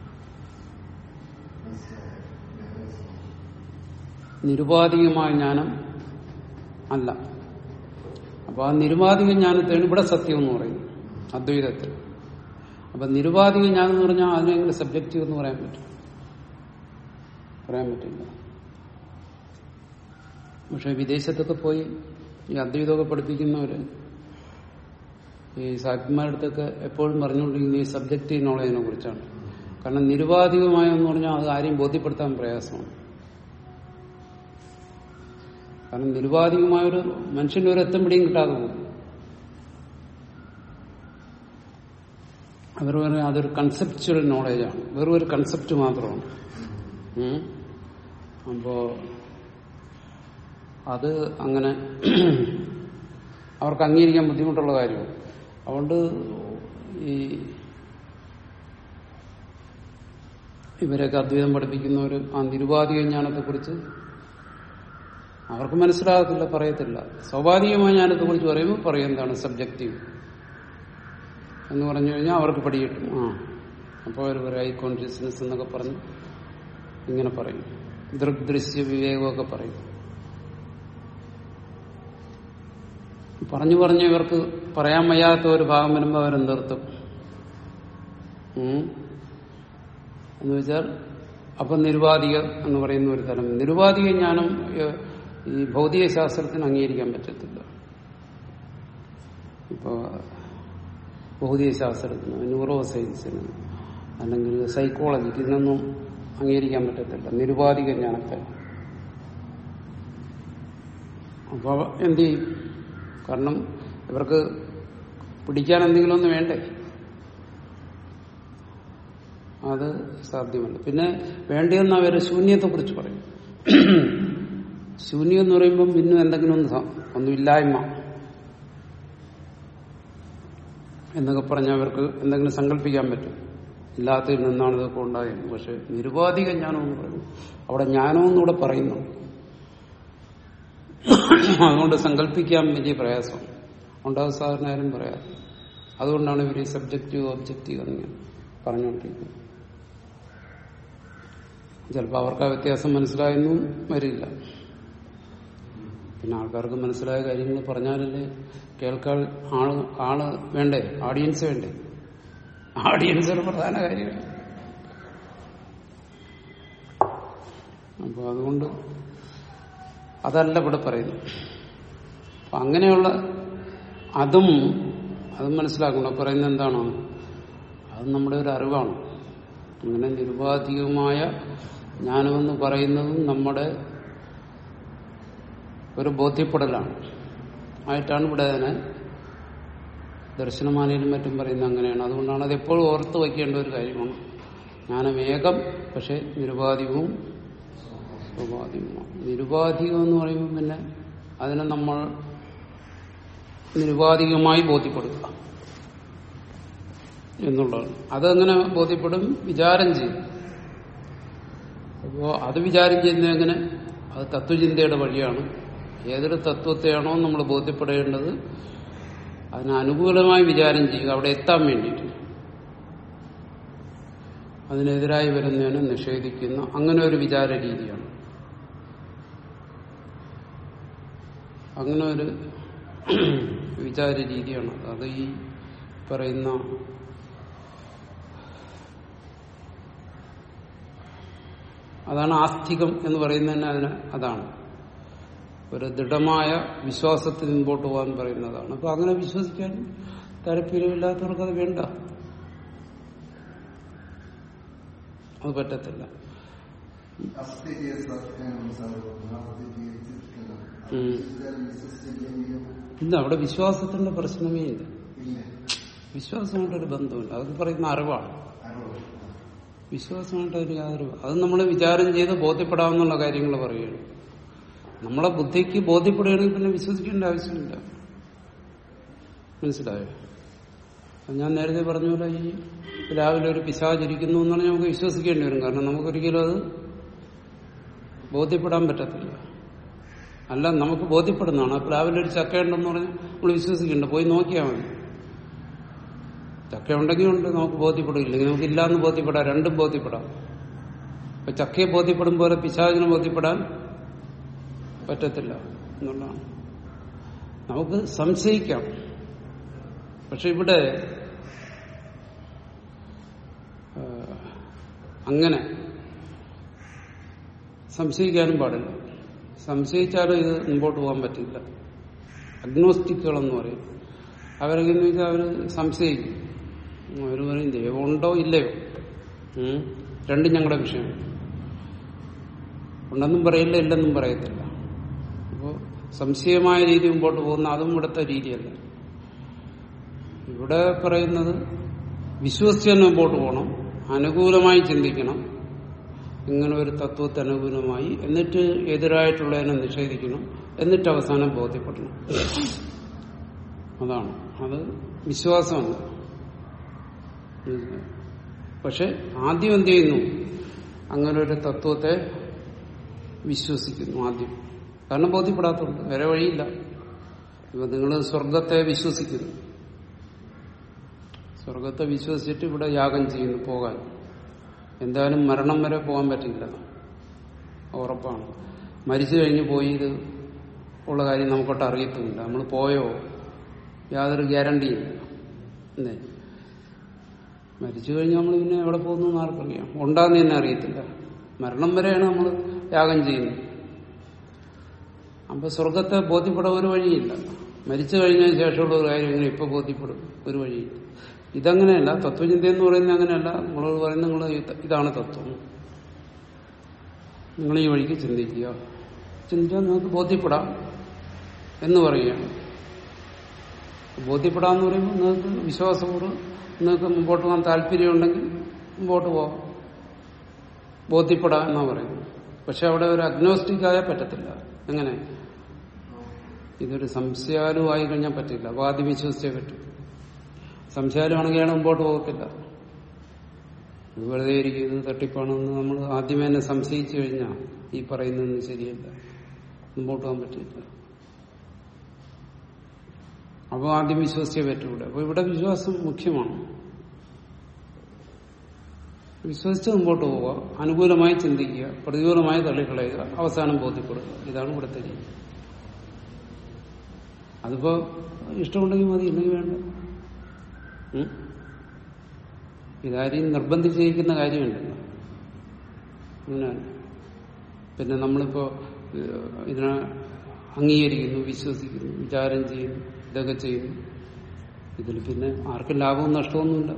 നിരുപാധികമായ ജ്ഞാനം അല്ല അപ്പൊ ആ നിരുപാധിക ജ്ഞാനത്തെയാണ് ഇവിടെ സത്യം എന്ന് പറയുന്നത് അദ്വൈതത്തിൽ അപ്പൊ നിരുപാധിക ജ്ഞാനം എന്ന് പറഞ്ഞാൽ അതിനെങ്ങനെ സബ്ജക്റ്റീവ് എന്ന് പറയാൻ പറ്റും പറയാൻ പറ്റില്ല പക്ഷെ വിദേശത്തൊക്കെ പോയി ഈ അദ്വൈതമൊക്കെ പഠിപ്പിക്കുന്നവര് ഈ സാഹിബന്മാരുടെ അടുത്തൊക്കെ എപ്പോഴും പറഞ്ഞുകൊണ്ടിരിക്കുന്ന ഈ സബ്ജക്റ്റീവ് നോളജിനെ കുറിച്ചാണ് കാരണം നിരുപാധികമായെന്ന് പറഞ്ഞാൽ അത് ആരെയും ബോധ്യപ്പെടുത്താൻ പ്രയാസമാണ് കാരണം നിരുപാധികമായ ഒരു മനുഷ്യന്റെ ഒരു എത്തും പിടിയും കിട്ടാതെ പോകും അവർ പറയും അതൊരു കൺസെപ്ച്വൽ നോളജാണ് വെറും ഒരു കൺസെപ്റ്റ് മാത്രമാണ് ഉം. അപ്പോ അത് അങ്ങനെ അവർക്ക് അംഗീകരിക്കാൻ ബുദ്ധിമുട്ടുള്ള കാര്യമാണ് അതുകൊണ്ട് ഈ ഇവരൊക്കെ അദ്വൈതം പഠിപ്പിക്കുന്നവർ ആ നിരുപാധിക ജ്ഞാനത്തെക്കുറിച്ച് അവർക്ക് മനസ്സിലാകത്തില്ല പറയത്തില്ല സ്വാഭാവികമായ ജ്ഞാനത്തെക്കുറിച്ച് പറയുമ്പോൾ പറയും എന്താണ് സബ്ജക്റ്റീവ് എന്ന് പറഞ്ഞു കഴിഞ്ഞാൽ അവർക്ക് പിടികിട്ടും ആ അപ്പോൾ അവർ പറയും ഐ കോൺഷ്യസ്നെസ് എന്നൊക്കെ പറഞ്ഞ് ഇങ്ങനെ പറയും ദൃഗ്ദൃശ്യ വിവേകമൊക്കെ പറയും പറഞ്ഞു പറഞ്ഞ് ഇവർക്ക് പറയാൻ വയ്യാത്ത ഒരു ഭാഗം വരുമ്പോൾ അവർ നിർത്തും ഉം. എന്ന് വെച്ചാൽ അപ്പൊ നിരുപാധിക എന്ന് പറയുന്ന ഒരു തലം നിരുപാധിക ജ്ഞാനം ഏഹ്, ഈ ഭൗതിക ശാസ്ത്രത്തിന് അംഗീകരിക്കാൻ പറ്റത്തില്ല ഇപ്പോ ഭൗതിക ശാസ്ത്രത്തിന് ന്യൂറോ സയൻസിന് അല്ലെങ്കിൽ സൈക്കോളജിക്ക് ഇതിനൊന്നും അംഗീകരിക്കാൻ പറ്റത്തില്ല നിരുപാധിക ജ്ഞാനത്തെ അപ്പൊ എന്ത് ചെയ്യും കാരണം ഇവർക്ക് പിടിക്കാൻ എന്തെങ്കിലും ഒന്ന് വേണ്ടേ അത് സാധ്യമല്ല പിന്നെ വേണ്ടിയെന്ന് അവർ ശൂന്യത്തെ കുറിച്ച് പറയും ശൂന്യം എന്ന് പറയുമ്പം പിന്നെ എന്തെങ്കിലും ഒന്ന് സ- ഒന്നുമില്ലായ്മ എന്നൊക്കെ പറഞ്ഞാൽ അവർക്ക് എന്തെങ്കിലും സങ്കല്പിക്കാൻ പറ്റും ഇല്ലാത്തതിൽ നിന്നാണ് ഇതൊക്കെ ഉണ്ടായത് പക്ഷെ നിരുപാധിക ജ്ഞാനം എന്ന് പറയുന്നു അവിടെ ജ്ഞാനമെന്ന് ഇവിടെ പറയുന്നു അതുകൊണ്ട് സങ്കല്പിക്കാൻ വലിയ പ്രയാസം ഉണ്ടാകും സാധാരണ ആരും പറയാം അതുകൊണ്ടാണ് ഇവർ ഈ സബ്ജക്റ്റീവ് ഒബ്ജക്റ്റീവ് എന്നിങ്ങനെ പറഞ്ഞുകൊണ്ടിരിക്കുന്നത് ചിലപ്പോൾ അവർക്ക് ആ വ്യത്യാസം മനസ്സിലായെന്നും വരില്ല പിന്നെ ആൾക്കാർക്ക് മനസ്സിലായ കാര്യങ്ങൾ പറഞ്ഞാലല്ലേ കേൾക്കാൻ ആള് ആള് വേണ്ടേ ഓഡിയൻസ് വേണ്ടേ ഓഡിയൻസ് ഒരു പ്രധാന കാര്യമാണ് അപ്പോൾ അതുകൊണ്ട് അതല്ല ഇവിടെ പറയുന്നത് അപ്പൊ അങ്ങനെയുള്ള അതും അതും മനസ്സിലാക്കണം പറയുന്നത് എന്താണോ അത് നമ്മുടെ ഒരു അറിവാണ് അങ്ങനെ നിരുപാധികമായ ജ്ഞാനമെന്ന് പറയുന്നതും നമ്മുടെ ഒരു ബോധ്യപ്പെടലാണ് ആയിട്ടാണ് ഇവിടെ അതിനെ ദർശനമാനയിലും മറ്റും പറയുന്നത് അങ്ങനെയാണ് അതുകൊണ്ടാണ് അത് എപ്പോഴും ഓർത്ത് വയ്ക്കേണ്ട ഒരു കാര്യമാണ് ജ്ഞാനം ഏകം പക്ഷെ നിരുപാധികവും സ്വാഭാവികമാണ് നിരുപാധികം എന്ന് പറയുമ്പോൾ പിന്നെ അതിനെ നമ്മൾ നിരുപാധികമായി ബോധ്യപ്പെടുക എന്നുള്ളതാണ് അതെങ്ങനെ ബോധ്യപ്പെടും വിചാരം ചെയ്യും അപ്പോ അത് വിചാരം ചെയ്യുന്നത് എങ്ങനെ അത് തത്വചിന്തയുടെ വഴിയാണ് ഏതൊരു തത്വത്തെയാണോ നമ്മൾ ബോധ്യപ്പെടേണ്ടത് അതിന് അനുകൂലമായി വിചാരം ചെയ്യുക അവിടെ എത്താൻ വേണ്ടിയിട്ട് അതിനെതിരായി വരുന്നതിനെ നിഷേധിക്കുന്ന അങ്ങനെ ഒരു വിചാര രീതിയാണ് അങ്ങനെ ഒരു വിചാര രീതിയാണ് അത് ഈ പറയുന്ന അതാണ് ആസ്തികം എന്ന് പറയുന്നതന്നെ അതിന് അതാണ് ഒരു ദൃഢമായ വിശ്വാസത്തിൽ മുമ്പോട്ട് പോകാൻ പറയുന്നതാണ് അപ്പൊ അങ്ങനെ വിശ്വസിക്കാൻ താല്പര്യമില്ലാത്തവർക്ക് അത് വേണ്ട അത് പറ്റത്തില്ല അസ്ഥി സത്യം സർവം നാസ്തി ചിത്രം ഉം. വിശ്വസിച്ചില്ലെങ്കിലും ഇല്ല അവിടെ വിശ്വാസത്തിന്റെ പ്രശ്നമേ ഇല്ല ഇല്ല വിശ്വാസമായിട്ടൊരു ബന്ധമില്ല അത് പറയുന്ന അറിവാണ് അറിവ് വിശ്വാസമായിട്ട് ഒരു യാതൊരു അത് നമ്മൾ വിചാരം ചെയ്ത് ബോധ്യപ്പെടാവുന്ന കാര്യങ്ങൾ പറയുകയാണ് നമ്മളെ ബുദ്ധിക്ക് ബോധ്യപ്പെടുകയാണെങ്കിൽ പിന്നെ വിശ്വസിക്കേണ്ട ആവശ്യമില്ല മനസ്സിലായോ അത് ഞാൻ നേരത്തെ പറഞ്ഞ പോലെ ഈ രാവിലെ ഒരു പിശാചിരിക്കുന്നു എന്ന് പറഞ്ഞാൽ നമുക്ക് വിശ്വസിക്കേണ്ടി വരും കാരണം നമുക്കൊരിക്കലും അത് ബോധ്യപ്പെടാൻ പറ്റത്തില്ല അല്ല നമുക്ക് ബോധ്യപ്പെടുന്നതാണ് അപ്പൊ രാവിലെ ഒരു ചക്ക ഉണ്ടെന്ന് പറഞ്ഞാൽ നമ്മൾ വിശ്വസിക്കണ്ട പോയി നോക്കിയാൽ മതി ചക്ക ഉണ്ടെങ്കിൽ ഉണ്ട് നമുക്ക് ബോധ്യപ്പെടും ഇല്ലെങ്കിൽ നമുക്ക് ഇല്ലാന്ന് ബോധ്യപ്പെടാം രണ്ടും ബോധ്യപ്പെടാം അപ്പൊ ചക്കയെ ബോധ്യപ്പെടും പോലെ പിശാചിനെ ബോധ്യപ്പെടാൻ പറ്റത്തില്ല എന്നുള്ളതാണ് നമുക്ക് സംശയിക്കാം പക്ഷെ ഇവിടെ ആ, അങ്ങനെ സംശയിക്കാനും പാടില്ല സംശയിച്ചാലും ഇത് മുമ്പോട്ട് പോകാൻ പറ്റില്ല അഗ്നോസ്റ്റിക്കുകളെന്ന് പറയും അവരൊക്കെ എന്ന് വെച്ചാൽ അവർ സംശയിക്കും അവർ പറയും ദൈവം ഉണ്ടോ ഇല്ലയോ ഉം. രണ്ടും ഞങ്ങളുടെ വിഷയം ഉണ്ടെന്നും പറയില്ല ഇല്ലെന്നും പറയത്തില്ല അപ്പോൾ സംശയമായ രീതി മുമ്പോട്ട് പോകുന്ന അതും ഇവിടുത്തെ രീതിയല്ല ഇവിടെ പറയുന്നത് വിശ്വസിച്ച് തന്നെ മുമ്പോട്ട് പോകണം അനുകൂലമായി ചിന്തിക്കണം ഇങ്ങനെ ഒരു തത്വത്തെ അനുകൂലമായി എന്നിട്ട് എതിരായിട്ടുള്ളതിനെ നിഷേധിക്കണം എന്നിട്ട് അവസാനം ബോധ്യപ്പെടണം അതാണ് അത് വിശ്വാസമല്ല പക്ഷെ ആദ്യം എന്ത് ചെയ്യുന്നു അങ്ങനെ ഒരു തത്വത്തെ വിശ്വസിക്കുന്നു ആദ്യം കാരണം ബോധ്യപ്പെടാത്തതുണ്ട് വേറെ വഴിയില്ല ഇപ്പൊ നിങ്ങൾ സ്വർഗത്തെ വിശ്വസിക്കുന്നു സ്വർഗത്തെ വിശ്വസിച്ചിട്ട് ഇവിടെ യാഗം ചെയ്യുന്നു പോകാൻ എന്തായാലും മരണം വരെ പോകാൻ പറ്റില്ല ഉറപ്പാണ് മരിച്ചു കഴിഞ്ഞ് പോയി ഇത് ഉള്ള കാര്യം നമുക്കൊട്ട് അറിയത്തുമില്ല നമ്മൾ പോയോ യാതൊരു ഗ്യാരണ്ടിയില്ല അല്ലേ മരിച്ചു കഴിഞ്ഞാൽ നമ്മൾ പിന്നെ എവിടെ പോകുന്നു എന്ന് ആർക്കറിയാം ഉണ്ടാന്ന് തന്നെ അറിയത്തില്ല മരണം വരെയാണ് നമ്മൾ യാഗം ചെയ്യുന്നത് അപ്പൊ സ്വർഗത്തെ ബോധ്യപ്പെടാൻ ഒരു വഴിയില്ല മരിച്ചു കഴിഞ്ഞതിന് ശേഷമുള്ള ഒരു കാര്യം ഇങ്ങനെ ഇപ്പൊ ബോധ്യപ്പെടും ഒരു വഴിയില്ല ഇതങ്ങനെയല്ല തത്വചിന്ത എന്ന് പറയുന്നത് അങ്ങനെയല്ല നമ്മളോട് പറയുന്നത് നിങ്ങൾ ഇതാണ് തത്വം നിങ്ങൾ ഈ വഴിക്ക് ചിന്തിക്കുക ചിന്തിച്ചാൽ നിങ്ങൾക്ക് ബോധ്യപ്പെടാം എന്ന് പറയുകയാണ് ബോധ്യപ്പെടാന്ന് പറയുമ്പോൾ നിങ്ങൾക്ക് വിശ്വാസപൂർവ്വം നിങ്ങൾക്ക് മുമ്പോട്ട് പോകാൻ താല്പര്യമുണ്ടെങ്കിൽ മുമ്പോട്ട് പോകാം ബോധ്യപ്പെടാം എന്നാ പറയുന്നത് പക്ഷെ അവിടെ ഒരു അഗ്നോസ്റ്റിക് ആയാൽ പറ്റത്തില്ല എങ്ങനെ ഇതൊരു സംശയാലുമായി കഴിഞ്ഞാൽ പറ്റില്ല അപ്പൊ ആദ്യം വിശ്വസിച്ചേ പറ്റും സംശയാലുമാണെങ്കിൽ അയാൾ മുമ്പോട്ട് പോകത്തില്ല ഇത് വെറുതെ ഇരിക്കും ഇത് തട്ടിപ്പാണെന്ന് നമ്മൾ ആദ്യമേ തന്നെ സംശയിച്ചു കഴിഞ്ഞാൽ ഈ പറയുന്നതൊന്നും ശരിയല്ല മുമ്പോട്ട് പോകാൻ പറ്റില്ല അപ്പോൾ ആദ്യം വിശ്വസിച്ചേ പറ്റൂടെ അപ്പൊ ഇവിടെ വിശ്വാസം മുഖ്യമാണ് വിശ്വസിച്ച് മുമ്പോട്ട് പോവുക അനുകൂലമായി ചിന്തിക്കുക പ്രതികൂലമായി തള്ളിക്കളയുക അവസാനം ബോധ്യപ്പെടുക ഇതാണ് ഇവിടുത്തെ രീതി അതിപ്പോ ഇഷ്ടമുണ്ടെങ്കിൽ മതി ഇല്ലെങ്കിൽ വേണ്ട ഉം? ഇതാരെയും നിർബന്ധിച്ച് ചെയ്യിക്കുന്ന കാര്യമുണ്ടല്ലോ അങ്ങനെയാണ് പിന്നെ നമ്മളിപ്പോ ഏഹ്, ഇതിനെ അംഗീകരിക്കുന്നു വിശ്വസിക്കുന്നു വിചാരം ചെയ്യുന്നു ഇതൊക്കെ ചെയ്യുന്നു ഇതിൽ പിന്നെ ആർക്കും ലാഭവും നഷ്ടമൊന്നുമില്ല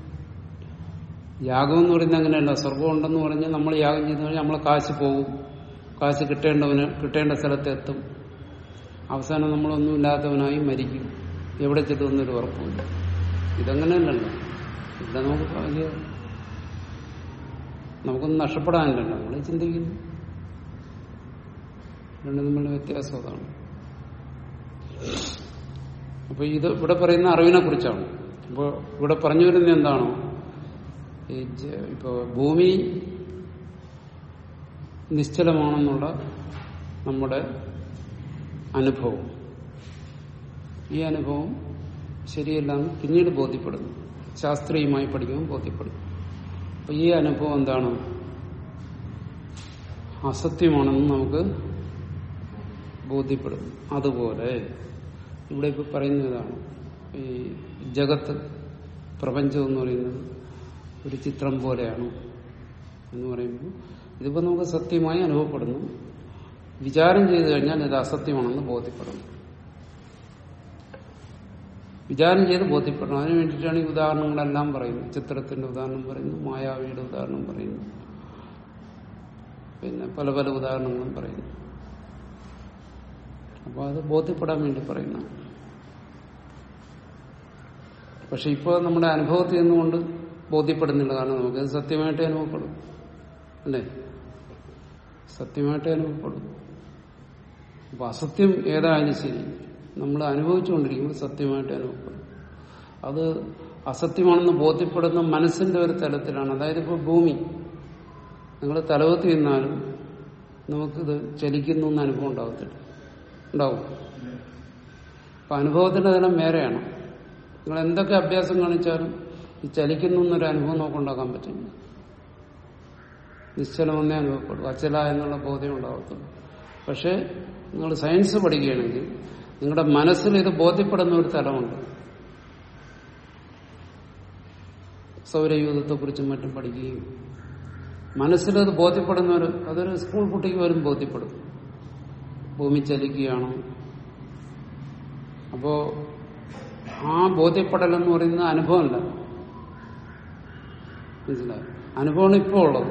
യാഗം എന്ന് പറയുന്നത് അങ്ങനെയല്ല സ്വർഗം ഉണ്ടെന്ന് പറഞ്ഞാൽ നമ്മൾ യാഗം ചെയ്തു കഴിഞ്ഞാൽ നമ്മളെ കാശ് പോകും കാശ് കിട്ടേണ്ടവന് കിട്ടേണ്ട സ്ഥലത്ത് എത്തും അവസാനം നമ്മളൊന്നും ഇല്ലാത്തവനായി മരിക്കും എവിടെ ചെല്ലുമെന്നൊരു ഉറപ്പില്ല ഇതങ്ങനെയല്ലല്ലോ ഇവിടെ നമുക്ക് വലിയ നമുക്കൊന്നും നഷ്ടപ്പെടാനില്ലല്ലോ നമ്മൾ ചിന്തിക്കുന്നു രണ്ടും തമ്മിലുള്ള വ്യത്യാസം അതാണ് അപ്പൊ ഇത് ഇവിടെ പറയുന്ന അറിവിനെ കുറിച്ചാണ് അപ്പൊ ഇവിടെ പറഞ്ഞു വരുന്നത് എന്താണോ ഈ ജ- ഇപ്പൊ ഭൂമി നിശ്ചലമാണെന്നുള്ള നമ്മുടെ അനുഭവം ഈ അനുഭവം ശരിയല്ലാന്ന് പിന്നീട് ബോധ്യപ്പെടുന്നു ശാസ്ത്രീയമായി പഠിക്കുമ്പോൾ ബോധ്യപ്പെടും അപ്പൊ ഈ അനുഭവം എന്താണ് അസത്യമാണെന്ന് നമുക്ക് ബോധ്യപ്പെടും അതുപോലെ ഇവിടെ ഇപ്പൊ പറയുന്നതാണ് ഈ ജഗത്ത് പ്രപഞ്ചം എന്ന് പറയുന്നത് ഒരു ചിത്രം പോലെയാണ് എന്ന് പറയുമ്പോൾ ഇതിപ്പോ നമുക്ക് സത്യമായി അനുഭവപ്പെടുന്നു വിചാരം ചെയ്തു കഴിഞ്ഞാൽ ഇത് അസത്യമാണെന്ന് ബോധ്യപ്പെടുന്നു വിചാരം ചെയ്ത് ബോധ്യപ്പെടണം അതിനു വേണ്ടിയിട്ടാണ് ഈ ഉദാഹരണങ്ങളെല്ലാം പറയുന്നത് ചിത്രത്തിന്റെ ഉദാഹരണം പറയുന്നു മായാവിയുടെ ഉദാഹരണം പറയുന്നു പിന്നെ പല പല ഉദാഹരണങ്ങളും പറയുന്നു അപ്പൊ അത് ബോധ്യപ്പെടാൻ വേണ്ടി പറയുന്ന പക്ഷെ ഇപ്പോൾ നമ്മുടെ അനുഭവത്തിൽ നിന്നുകൊണ്ട് ബോധ്യപ്പെടുന്നില്ല കാരണം നമുക്ക് ഇത് സത്യമായിട്ടേ അനുഭവപ്പെടും അല്ലേ സത്യമായിട്ടേ അനുഭവപ്പെടും അപ്പൊ അസത്യം ഏതായാലും ശരി നമ്മൾ അനുഭവിച്ചുകൊണ്ടിരിക്കുമ്പോൾ സത്യമായിട്ട് അനുഭവപ്പെടും അത് അസത്യമാണെന്ന് ബോധ്യപ്പെടുന്ന മനസ്സിന്റെ ഒരു തലത്തിലാണ് അതായത് ഇപ്പോൾ ഭൂമി നിങ്ങൾ തലവത്ത് നിന്നാലും നമുക്കിത് ചലിക്കുന്നു എന്ന് അനുഭവം ഉണ്ടാകത്തില്ല ഉണ്ടാവും അപ്പൊ അനുഭവത്തിന്റെ തലം വേറെയാണ് നിങ്ങൾ എന്തൊക്കെ അഭ്യാസം കാണിച്ചാലും ഈ ചലിക്കുന്നു എന്നൊരു അനുഭവം നമുക്ക് ഉണ്ടാക്കാൻ പറ്റില്ല നിശ്ചലമെന്നേ അനുഭവപ്പെടും അച്ചല എന്നുള്ള ബോധ്യം ഉണ്ടാകത്തുള്ളൂ പക്ഷെ നിങ്ങൾ സയൻസ് പഠിക്കുകയാണെങ്കിൽ നിങ്ങളുടെ മനസ്സിൽ ഇത് ബോധ്യപ്പെടുന്ന ഒരു തലമുണ്ട് സൗരയൂഥത്തെക്കുറിച്ചും മറ്റും പഠിക്കുകയും മനസ്സിലത് ബോധ്യപ്പെടുന്ന ഒരു അതൊരു സ്കൂൾ കുട്ടിക്ക് വരും ബോധ്യപ്പെടും ഭൂമി ചലിക്കുകയാണ് അപ്പോ ആ ബോധ്യപ്പെടൽ എന്ന് പറയുന്നത് അനുഭവമല്ല മനസ്സിലായോ അനുഭവമാണ് ഇപ്പോൾ ഉള്ളത്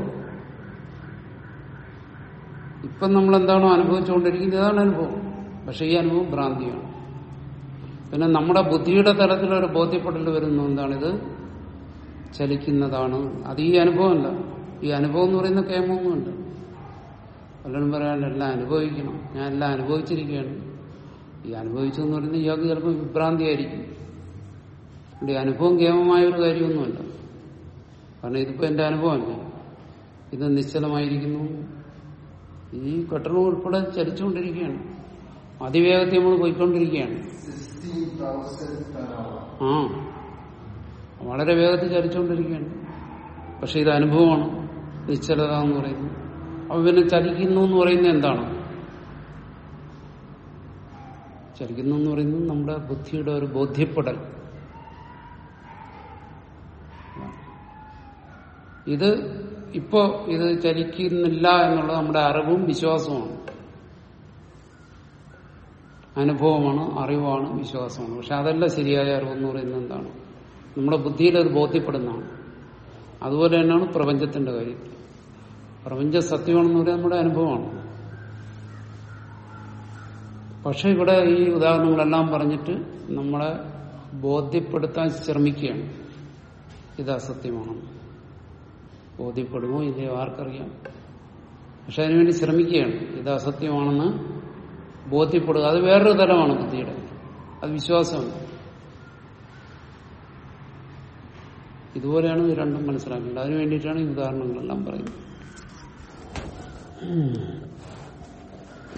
ഇപ്പം നമ്മൾ എന്താണോ അനുഭവിച്ചുകൊണ്ടിരിക്കുന്നത് അതാണ് അനുഭവം പക്ഷെ ഈ അനുഭവം ഭ്രാന്തിയാണ് പിന്നെ നമ്മുടെ ബുദ്ധിയുടെ തലത്തിലൊരു ബോധ്യപ്പെടൽ വരുന്നു എന്താണിത് ചലിക്കുന്നതാണ് അത് ഈ അനുഭവമല്ല ഈ അനുഭവം എന്ന് പറയുന്ന കേമൊന്നുമല്ല പലരും പറയാൻ എല്ലാം അനുഭവിക്കണം ഞാൻ എല്ലാം അനുഭവിച്ചിരിക്കുകയാണ് ഈ അനുഭവിച്ചു എന്ന് പറയുന്നത് ഇയാൾക്ക് ചിലപ്പോൾ വിഭ്രാന്തിയായിരിക്കും അതുകൊണ്ട് ഈ അനുഭവം കേമമായ ഒരു കാര്യമൊന്നുമല്ല കാരണം ഇതിപ്പോ എന്റെ അനുഭവമല്ല ഇത് നിശ്ചലമായിരിക്കുന്നു ഈ കെട്ടണം ഉൾപ്പെടെ ചലിച്ചുകൊണ്ടിരിക്കുകയാണ് അതിവേഗത്തിൽ നമ്മൾ പോയിക്കൊണ്ടിരിക്കുകയാണ് സിക്സ്റ്റീൻ തൗസൻഡ് പെർ അവർ ആ വളരെ വേഗത്തിൽ ചലിച്ചുകൊണ്ടിരിക്കുകയാണ് പക്ഷെ ഇത് അനുഭവമാണ് നിശ്ചലത എന്ന് പറയുന്നത് അപ്പൊ പിന്നെ ചലിക്കുന്നു എന്ന് പറയുന്നത് എന്താണ് ചലിക്കുന്നു എന്ന് പറയുന്നത് നമ്മുടെ ബുദ്ധിയുടെ ഒരു ബോധ്യപ്പെടൽ ഇത് ഇപ്പോ ഇത് ചലിക്കുന്നില്ല എന്നുള്ളത് നമ്മുടെ അറിവും വിശ്വാസവുമാണ് അനുഭവമാണ് അറിവാണ് വിശ്വാസമാണ് പക്ഷെ അതല്ല ശരിയായ അറിവെന്ന് പറയുന്നത് എന്താണ് നമ്മുടെ ബുദ്ധിയിൽ അത് ബോധ്യപ്പെടുന്നതാണ് അതുപോലെ തന്നെയാണ് പ്രപഞ്ചത്തിന്റെ കാര്യം പ്രപഞ്ച സത്യമാണെന്ന് പറയുന്നത് നമ്മുടെ അനുഭവമാണ് പക്ഷെ ഇവിടെ ഈ ഉദാഹരണങ്ങളെല്ലാം പറഞ്ഞിട്ട് നമ്മളെ ബോധ്യപ്പെടുത്താൻ ശ്രമിക്കുകയാണ് ഇത് അസത്യമാണ് ബോധ്യപ്പെടുമോ ഇല്ലയോ ആർക്കറിയാം പക്ഷെ അതിനുവേണ്ടി ശ്രമിക്കുകയാണ് ഇത് അസത്യമാണെന്ന് ബോധ്യപ്പെടുക അത് വേറൊരു തലമാണ് ബുദ്ധിയുടെ അത് വിശ്വാസമാണ് ഇതുപോലെയാണ് ഇത് രണ്ടും മനസ്സിലാക്കേണ്ടത് അതിനു വേണ്ടിയിട്ടാണ് ഈ ഉദാഹരണങ്ങളെല്ലാം പറയുന്നത്